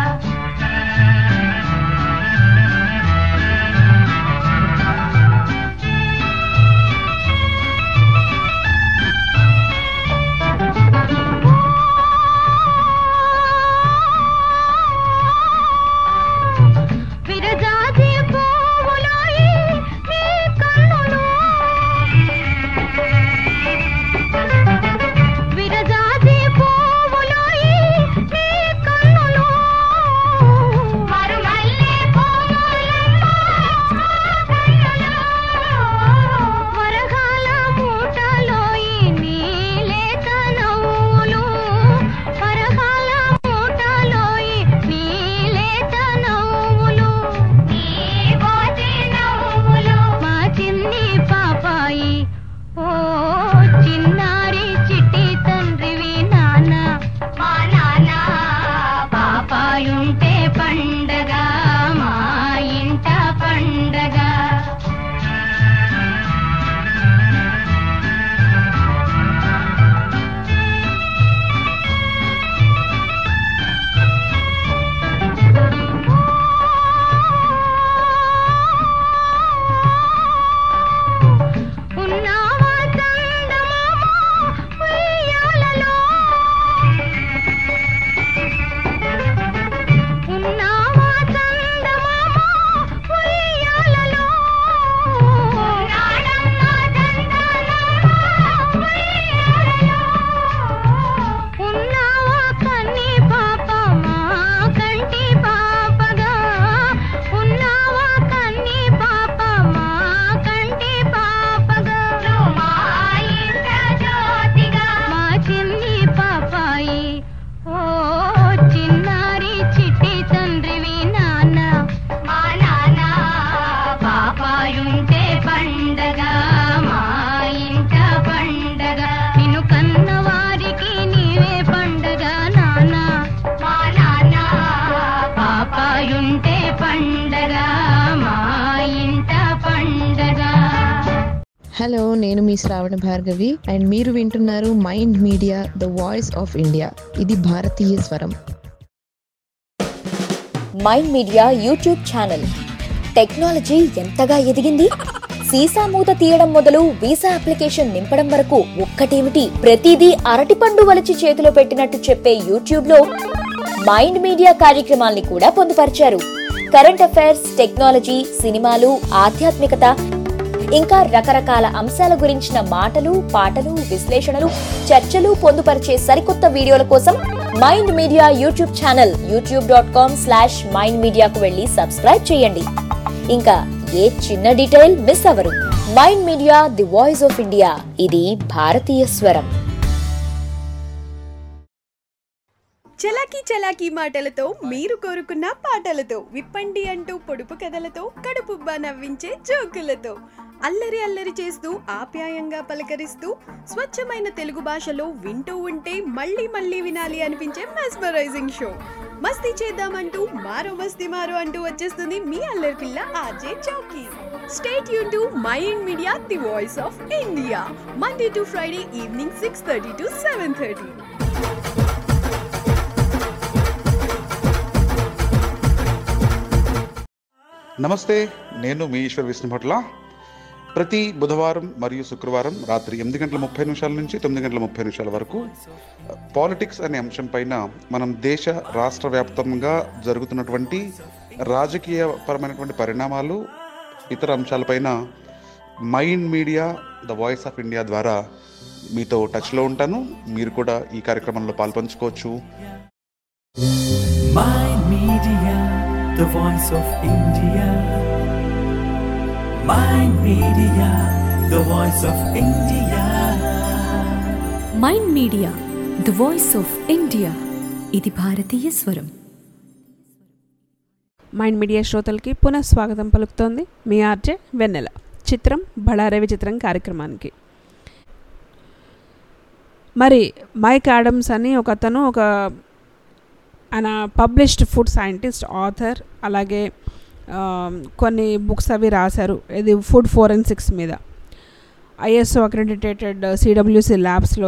Speaker 4: విరజాజి పువ్వులోయి నీ కన్నులు విరజాజి పువ్వులోయి నీ కన్నులు మరుమల్లె వరగాల మూటలోయి నీలేత నవ్వులు వరగాల మూటలోయి నీలేత నవ్వులు మా చిన్ని పాపాయి ఓ చిన్నారి చిట్టి తండ్రివి నాన్న మా నాన్న పాపాయుంటే పండగ మా ఇంట పండగ ఉన్నావా చందమామ ఉయ్యాలలో ఉన్నావా చందమామ ఉయ్యాలలో నాడమ్మ చందమామ ఉయ్యాలలో ఉన్నావా కన్ని పాప మా కంటి పాపగా ఉన్నావా కన్ని పాప మా కంటి పాపగా మా ఇంట జ్యోతిగా మా చిన్ని పాపాయి ఓ చిన్నారి చిట్టి తండ్రివి నాన్న మా నాన్న పాపాయుంటే పండగ మా ఇంట పండగ నిన్ను కన్నవారికి నీవే పండగ నాన్న మా నాన్న పాపాయుంటే పండగ మా ఇంట పండగ
Speaker 13: హలో నేను మీ శ్రావణ భార్గవి అండ్ మీరు వింటున్నారు mind media the voice of India ఇది భారతీయ స్వరం
Speaker 6: mind Media YouTube channel technology ఎంతగా ఎదిగింది సీసా మూత తీయడం మొదలు వీసా అప్లికేషన్ నింపడం వరకు ఒక్కటేమిటి ప్రతిదీ అరటిపండు వలిచి చేతిలో పెట్టినట్టు చెప్పే యూట్యూబ్ లో మైండ్ మీడియా కార్యక్రమాల్ని కూడా పొందుపరిచారు కరెంట్ అఫైర్స్ టెక్నాలజీ సినిమాలు ఆధ్యాత్మికత ఇంకా రకరకాల అంశాల గురించిన మాటలు పాటలు విశ్లేషణలు చర్చలు పొందుపరిచే సరికొత్త వీడియోల కోసం Mind Media YouTube channel YouTube dot com slash Mind మీడియాకు వెళ్ళి సబ్స్క్రైబ్ చేయండి ఇంకా ఏ చిన్న డీటెయిల్ మిస్ అవరు Mind media the voice of India ఇది భారతీయ స్వరం
Speaker 14: చలాకీ చలాకీ మాటలతో మీరు కోరుకున్న పాటలతో విప్పండి అంటూ పొడుపు కథలతో కడుపుబ్బా నవ్వించే జోకులతో అల్లరి అల్లరి చేస్తూ ఆప్యాయంగా పలకరిస్తూ స్వచ్ఛమైన తెలుగు భాషలో వింటూ ఉంటే మళ్ళీ మళ్ళీ వినాలి అనిపించే మెస్మరైజింగ్ షో మస్తీ చేద్దామంటూ మారో మస్తీ మారో అంటూ వచ్చేస్తుంది మీ అల్లరి పిల్ల ఆర్జే చౌకీ స్టేట్ యూన్ to my ఇండ్ Media the voice of India Monday to Friday evening six thirty to seven thirty
Speaker 15: నమస్తే నేను మీ ఈశ్వర్ విష్ణుభట్ల ప్రతి బుధవారం మరియు శుక్రవారం రాత్రి ఎనిమిది గంటల ముప్పై నిమిషాల నుంచి తొమ్మిది గంటల ముప్పై నిమిషాల వరకు పాలిటిక్స్ అనే అంశం పైన మనం దేశ రాష్ట్ర వ్యాప్తంగా జరుగుతున్నటువంటి రాజకీయ పరమైనటువంటి పరిణామాలు ఇతర అంశాలపైన Mind media the voice of India ద్వారా మీతో టచ్లో ఉంటాను మీరు కూడా ఈ కార్యక్రమంలో పాల్పంచుకోవచ్చు
Speaker 1: Mind Media, the voice of India. Mind Media, the voice of India.
Speaker 2: Mind media the voice of India ఇది భారతీయ స్వరం
Speaker 3: మైండ్ మీడియా శ్రోతలకి పునః స్వాగతం పలుకుతోంది మీ ఆర్జే వెన్నెల చిత్రం బళారే విచిత్రం కార్యక్రమానికి మరి మైక్ ఆడమ్స్ అని ఒక అతను ఒక ఆయన పబ్లిష్డ్ ఫుడ్ సైంటిస్ట్ ఆథర్ అలాగే ఆ, కొన్ని బుక్స్ అవి రాశారు ఇది ఫుడ్ ఫోరెన్సిక్స్ మీద ఐఎస్ఓ అక్రెడిటేటెడ్ సిడబ్ల్యూసి ల్యాబ్స్లో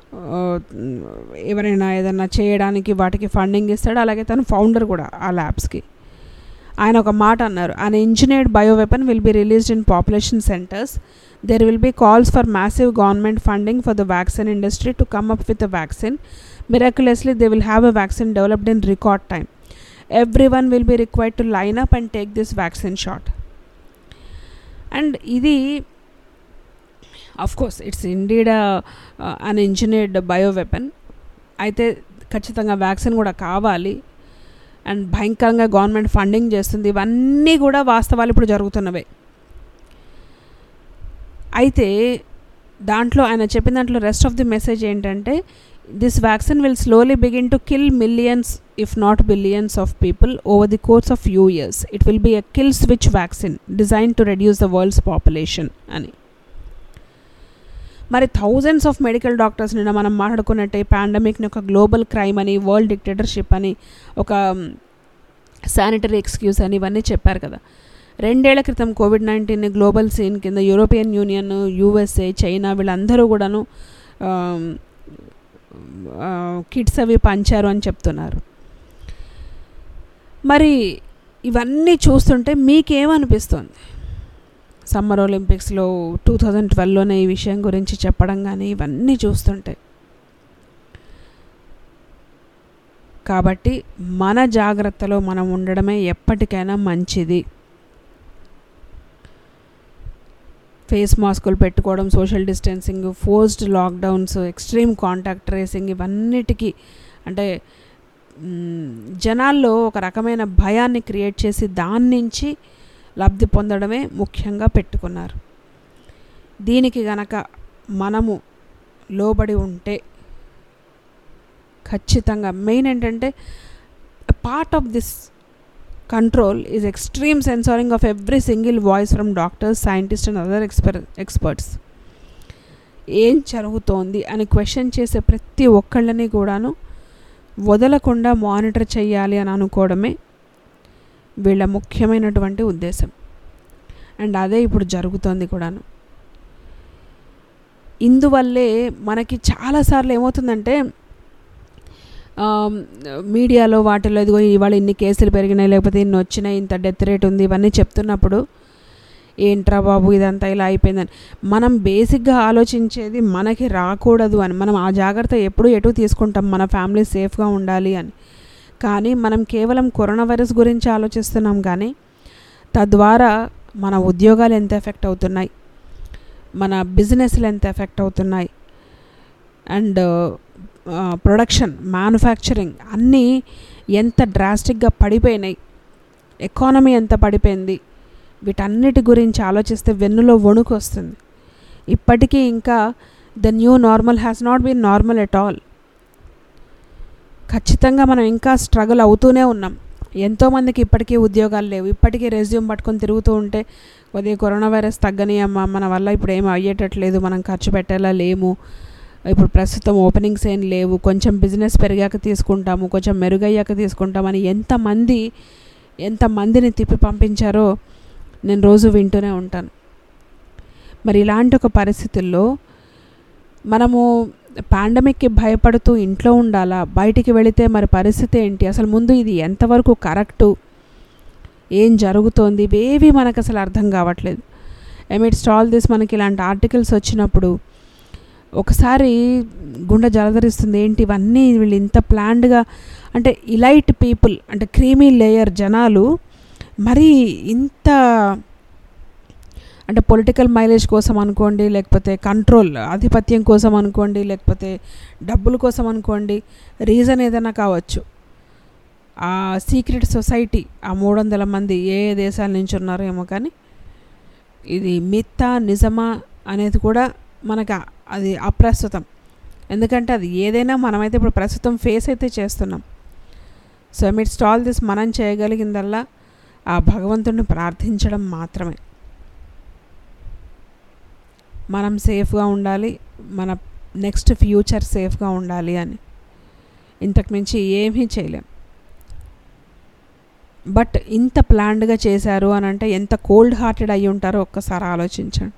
Speaker 3: ఎవరైనా ఏదైనా చేయడానికి వాటికి ఫండింగ్ ఇస్తాడు అలాగే తను ఫౌండర్ కూడా ఆ ల్యాబ్స్కి ఆయన ఒక మాట అన్నారు an engineered bioweapon will be released in population centres there will be calls for massive government funding for the vaccine industry to come up with a vaccine miraculously they will have a vaccine developed in record time everyone will be required to line up and take this vaccine shot and ఇది of course it's indeed an engineered bioweapon అయితే ఖచ్చితంగా వ్యాక్సిన్ కూడా కావాలి అండ్ భయంకరంగా గవర్నమెంట్ ఫండింగ్ చేస్తుంది ఇవన్నీ కూడా వాస్తవాలు ఇప్పుడు జరుగుతున్నవే అయితే దాంట్లో ఆయన చెప్పిన దాంట్లో రెస్ట్ ఆఫ్ ది మెసేజ్ ఏంటంటే this vaccine will slowly begin to kill millions if not billions of people over the course of few years it will be a kill switch vaccine design to reduce the world's population అని మరి థౌజండ్స్ ఆఫ్ మెడికల్ డాక్టర్స్ నిన్న మనం మాట్లాడుకున్నట్టే పాండమిక్ని ఒక గ్లోబల్ క్రైమ్ అని వరల్డ్ డిక్టేటర్షిప్ అని ఒక శానిటరీ ఎక్స్క్యూజ్ అని ఇవన్నీ చెప్పారు కదా రెండేళ్ల క్రితం కోవిడ్ నైన్టీన్ గ్లోబల్ సీన్ కింద యూరోపియన్ యూనియన్ యూఎస్ఏ చైనా వీళ్ళందరూ కూడాను కిట్స్ అవి పంచారు అని చెప్తున్నారు మరి ఇవన్నీ చూస్తుంటే మీకేమనిపిస్తుంది సమ్మర్ ఒలింపిక్స్లో టూ థౌజండ్ ట్వెల్వ్లోనే ఈ విషయం గురించి చెప్పడం కానీ ఇవన్నీ చూస్తుంటే కాబట్టి మన జాగ్రత్తలో మనం ఉండడమే ఎప్పటికైనా మంచిది ఫేస్ మాస్కులు పెట్టుకోవడం social distancing forced lockdowns extreme contact tracing ఇవన్నిటికీ అంటే మ్, జనాల్లో ఒక రకమైన భయాన్ని క్రియేట్ చేసి దాని నుంచి లబ్ధి పొందడమే ముఖ్యంగా పెట్టుకున్నారు దీనికి గనక మనము లోబడి ఉంటే ఖచ్చితంగా మెయిన్ ఏంటంటే part of this control is extreme censoring of every single voice from doctors scientist and other ఎక్స్పర్ ఎక్స్పర్ట్స్ ఏం జరుగుతోంది అని క్వశ్చన్ చేసే ప్రతి ఒక్కళ్ళని కూడాను వదలకుండా మానిటర్ చేయాలి అని అనుకోవడమే వీళ్ళ ముఖ్యమైనటువంటి ఉద్దేశం అండ్ అదే ఇప్పుడు జరుగుతోంది కూడాను ఇందువల్లే మనకి చాలాసార్లు ఏమవుతుందంటే మీడియాలో వాటిలో ఇదిగో ఇవాళ ఇన్ని కేసులు పెరిగినాయి లేకపోతే ఇన్ని వచ్చినాయి ఇంత డెత్ రేట్ ఉంది ఇవన్నీ చెప్తున్నప్పుడు ఏంట్రా బాబు ఇదంతా ఇలా అయిపోయిందని మనం బేసిక్గా ఆలోచించేది మనకి రాకూడదు అని మనం ఆ జాగ్రత్త ఎప్పుడు ఎటు తీసుకుంటాం మన ఫ్యామిలీ సేఫ్గా ఉండాలి అని కానీ మనం కేవలం కరోనా వైరస్ గురించి ఆలోచిస్తున్నాం కానీ తద్వారా మన ఉద్యోగాలు ఎంత ఎఫెక్ట్ అవుతున్నాయి మన బిజినెస్లు ఎంత ఎఫెక్ట్ అవుతున్నాయి అండ్ ప్రొడక్షన్ మ్యానుఫ్యాక్చరింగ్ అన్నీ ఎంత డ్రాస్టిక్గా పడిపోయినాయి ఎకానమీ ఎంత పడిపోయింది వీటన్నిటి గురించి ఆలోచిస్తే వెన్నులో వణుకు వస్తుంది ఇప్పటికీ ఇంకా the new normal has not been normal at all ఖచ్చితంగా మనం ఇంకా స్ట్రగుల్ అవుతూనే ఉన్నాం ఎంతోమందికి ఇప్పటికీ ఉద్యోగాలు లేవు ఇప్పటికీ రెజ్యూమ్ పట్టుకొని తిరుగుతూ ఉంటే కొద్దిగా కరోనా వైరస్ తగ్గని అమ్మ మన వల్ల ఇప్పుడు ఏం అయ్యేటట్లేదు మనం ఖర్చు పెట్టేలా లేము ఇప్పుడు ప్రస్తుతం ఓపెనింగ్స్ ఏం లేవు కొంచెం బిజినెస్ పెరిగాక తీసుకుంటాము కొంచెం మెరుగయ్యాక తీసుకుంటామని ఎంతమంది ఎంతమందిని తిప్పి పంపించారో నేను రోజు వింటూనే ఉంటాను మరి ఇలాంటి ఒక పరిస్థితుల్లో మనము పాండమిక్కి భయపడుతూ ఇంట్లో ఉండాలా బయటికి వెళితే మరి పరిస్థితి ఏంటి అసలు ముందు ఇది ఎంతవరకు కరెక్టు ఏం జరుగుతోంది ఇవేవి మనకు అసలు అర్థం కావట్లేదు ఎమిట్స్ ఆల్ దిస్ మనకి ఇలాంటి ఆర్టికల్స్ వచ్చినప్పుడు ఒకసారి గుండె జలధరిస్తుంది ఏంటి ఇవన్నీ వీళ్ళు ఇంత ప్లాన్డ్గా అంటే ఇలైట్ పీపుల్ అంటే క్రీమీ లేయర్ జనాలు మరీ ఇంత అంటే పొలిటికల్ మైలేజ్ కోసం అనుకోండి లేకపోతే కంట్రోల్ ఆధిపత్యం కోసం అనుకోండి లేకపోతే డబ్బుల కోసం అనుకోండి రీజన్ ఏదైనా కావచ్చు ఆ సీక్రెట్ సొసైటీ ఆ మూడు వందల మంది ఏ ఏ దేశాల నుంచి ఉన్నారో ఏమో కానీ ఇది మిత్తా నిజమా అనేది కూడా మనకు ఆ- అది అప్రస్తుతం ఎందుకంటే అది ఏదైనా మనమైతే ఇప్పుడు ప్రస్తుతం ఫేస్ అయితే చేస్తున్నాం సో మిట్స్ ఆల్ దిస్ మనం చేయగలిగిందల్లా ఆ భగవంతుడిని ప్రార్థించడం మాత్రమే మనం సేఫ్గా ఉండాలి మన నెక్స్ట్ ఫ్యూచర్ సేఫ్గా ఉండాలి అని ఇంతకు మించి ఏమీ చేయలేం బట్ ఇంత ప్లాన్డ్గా చేశారు అని అంటే ఎంత కోల్డ్ హార్టెడ్ అయి ఉంటారో ఒక్కసారి ఆలోచించండి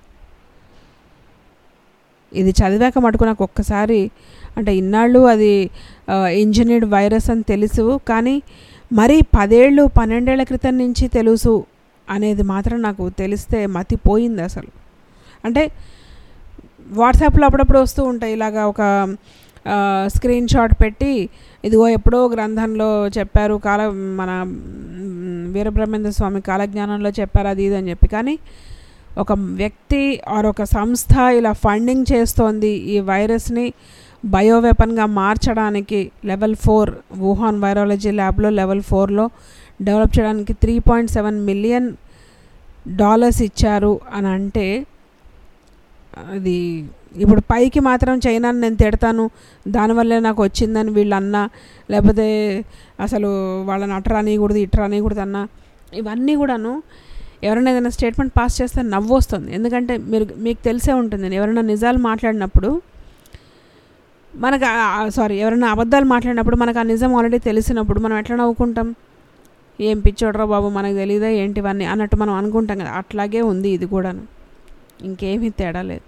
Speaker 3: ఇది చదివాక మటుకు నాకు ఒక్కసారి అంటే ఇన్నాళ్ళు అది ఇంజనీర్డ్ వైరస్ అని తెలుసు కానీ మరి పదేళ్ళు పన్నెండేళ్ల క్రితం నుంచి తెలుసు అనేది మాత్రం నాకు తెలిస్తే మతిపోయింది అసలు అంటే వాట్సాప్లో అప్పుడప్పుడు వస్తూ ఉంటాయి ఇలాగా ఒక స్క్రీన్ షాట్ పెట్టి ఇదిగో ఎప్పుడో గ్రంథంలో చెప్పారు కాల మన మ్, వీరబ్రహ్మేంద్ర స్వామి కాలజ్ఞానంలో చెప్పారు అది ఇది అని చెప్పి కానీ ఒక వ్యక్తి ఆర్ ఒక సంస్థ ఇలా ఫండింగ్ చేస్తోంది ఈ వైరస్ని బయో వెపన్గా మార్చడానికి లెవెల్ ఫోర్ వుహాన్ వైరాలజీ ల్యాబ్లో లెవెల్ ఫోర్లో డెవలప్ చేయడానికి three point seven million dollars ఇచ్చారు అని అంటే అది ఇప్పుడు పైకి మాత్రం చైనాని నేను తిడతాను దానివల్లే నాకు వచ్చిందని వీళ్ళు అన్నా లేకపోతే అసలు వాళ్ళని అటు రానియకూడదు ఇటు రానియకూడదు అన్నా ఇవన్నీ కూడాను ఎవరైనా ఏదైనా స్టేట్మెంట్ పాస్ చేస్తే నవ్వు వస్తుంది ఎందుకంటే మీరు మీకు తెలిసే ఉంటుంది ఎవరైనా నిజాలు మాట్లాడినప్పుడు మనకు సారీ ఎవరైనా అబద్ధాలు మాట్లాడినప్పుడు మనకు ఆ నిజం ఆల్రెడీ తెలిసినప్పుడు మనం ఎట్లా నవ్వుకుంటాం ఏం పిచ్చోడ్రా బాబు మనకు తెలియదా ఏంటివన్నీ అన్నట్టు మనం అనుకుంటాం కదా అట్లాగే ఉంది ఇది కూడాను ఇంకేమీ తేడా లేదు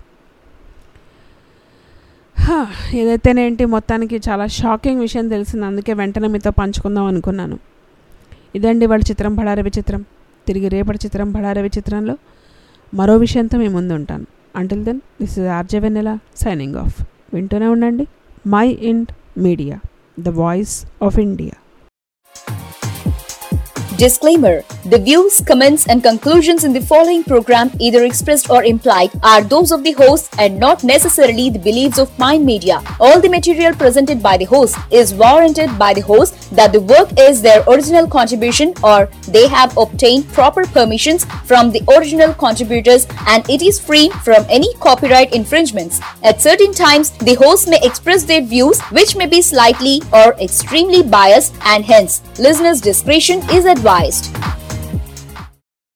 Speaker 3: హా, ఏదైతేనేంటి మొత్తానికి చాలా షాకింగ్ విషయం తెలిసింది అందుకే వెంటనే మీతో పంచుకుందాం అనుకున్నాను ఇదండి వాళ్ళ చిత్రం బడారి విచిత్రం తిరిగి రేపటి చిత్రం బడారి విచిత్రంలో మరో విషయంతో మీ ముందు ఉంటాను until then this is RJ Vennela signing off వింటూనే ఉండండి Mind Media the voice of India
Speaker 6: Disclaimer The views, comments, and conclusions in the following program, either expressed or implied, are those of the host and not necessarily the beliefs of Mind Media. All the material presented by the host is warranted by the host that the work is their original contribution or they have obtained proper permissions from the original contributors and it is free from any copyright infringements. At certain times, the host may express their views which may be slightly or extremely biased and hence listeners' discretion is advised.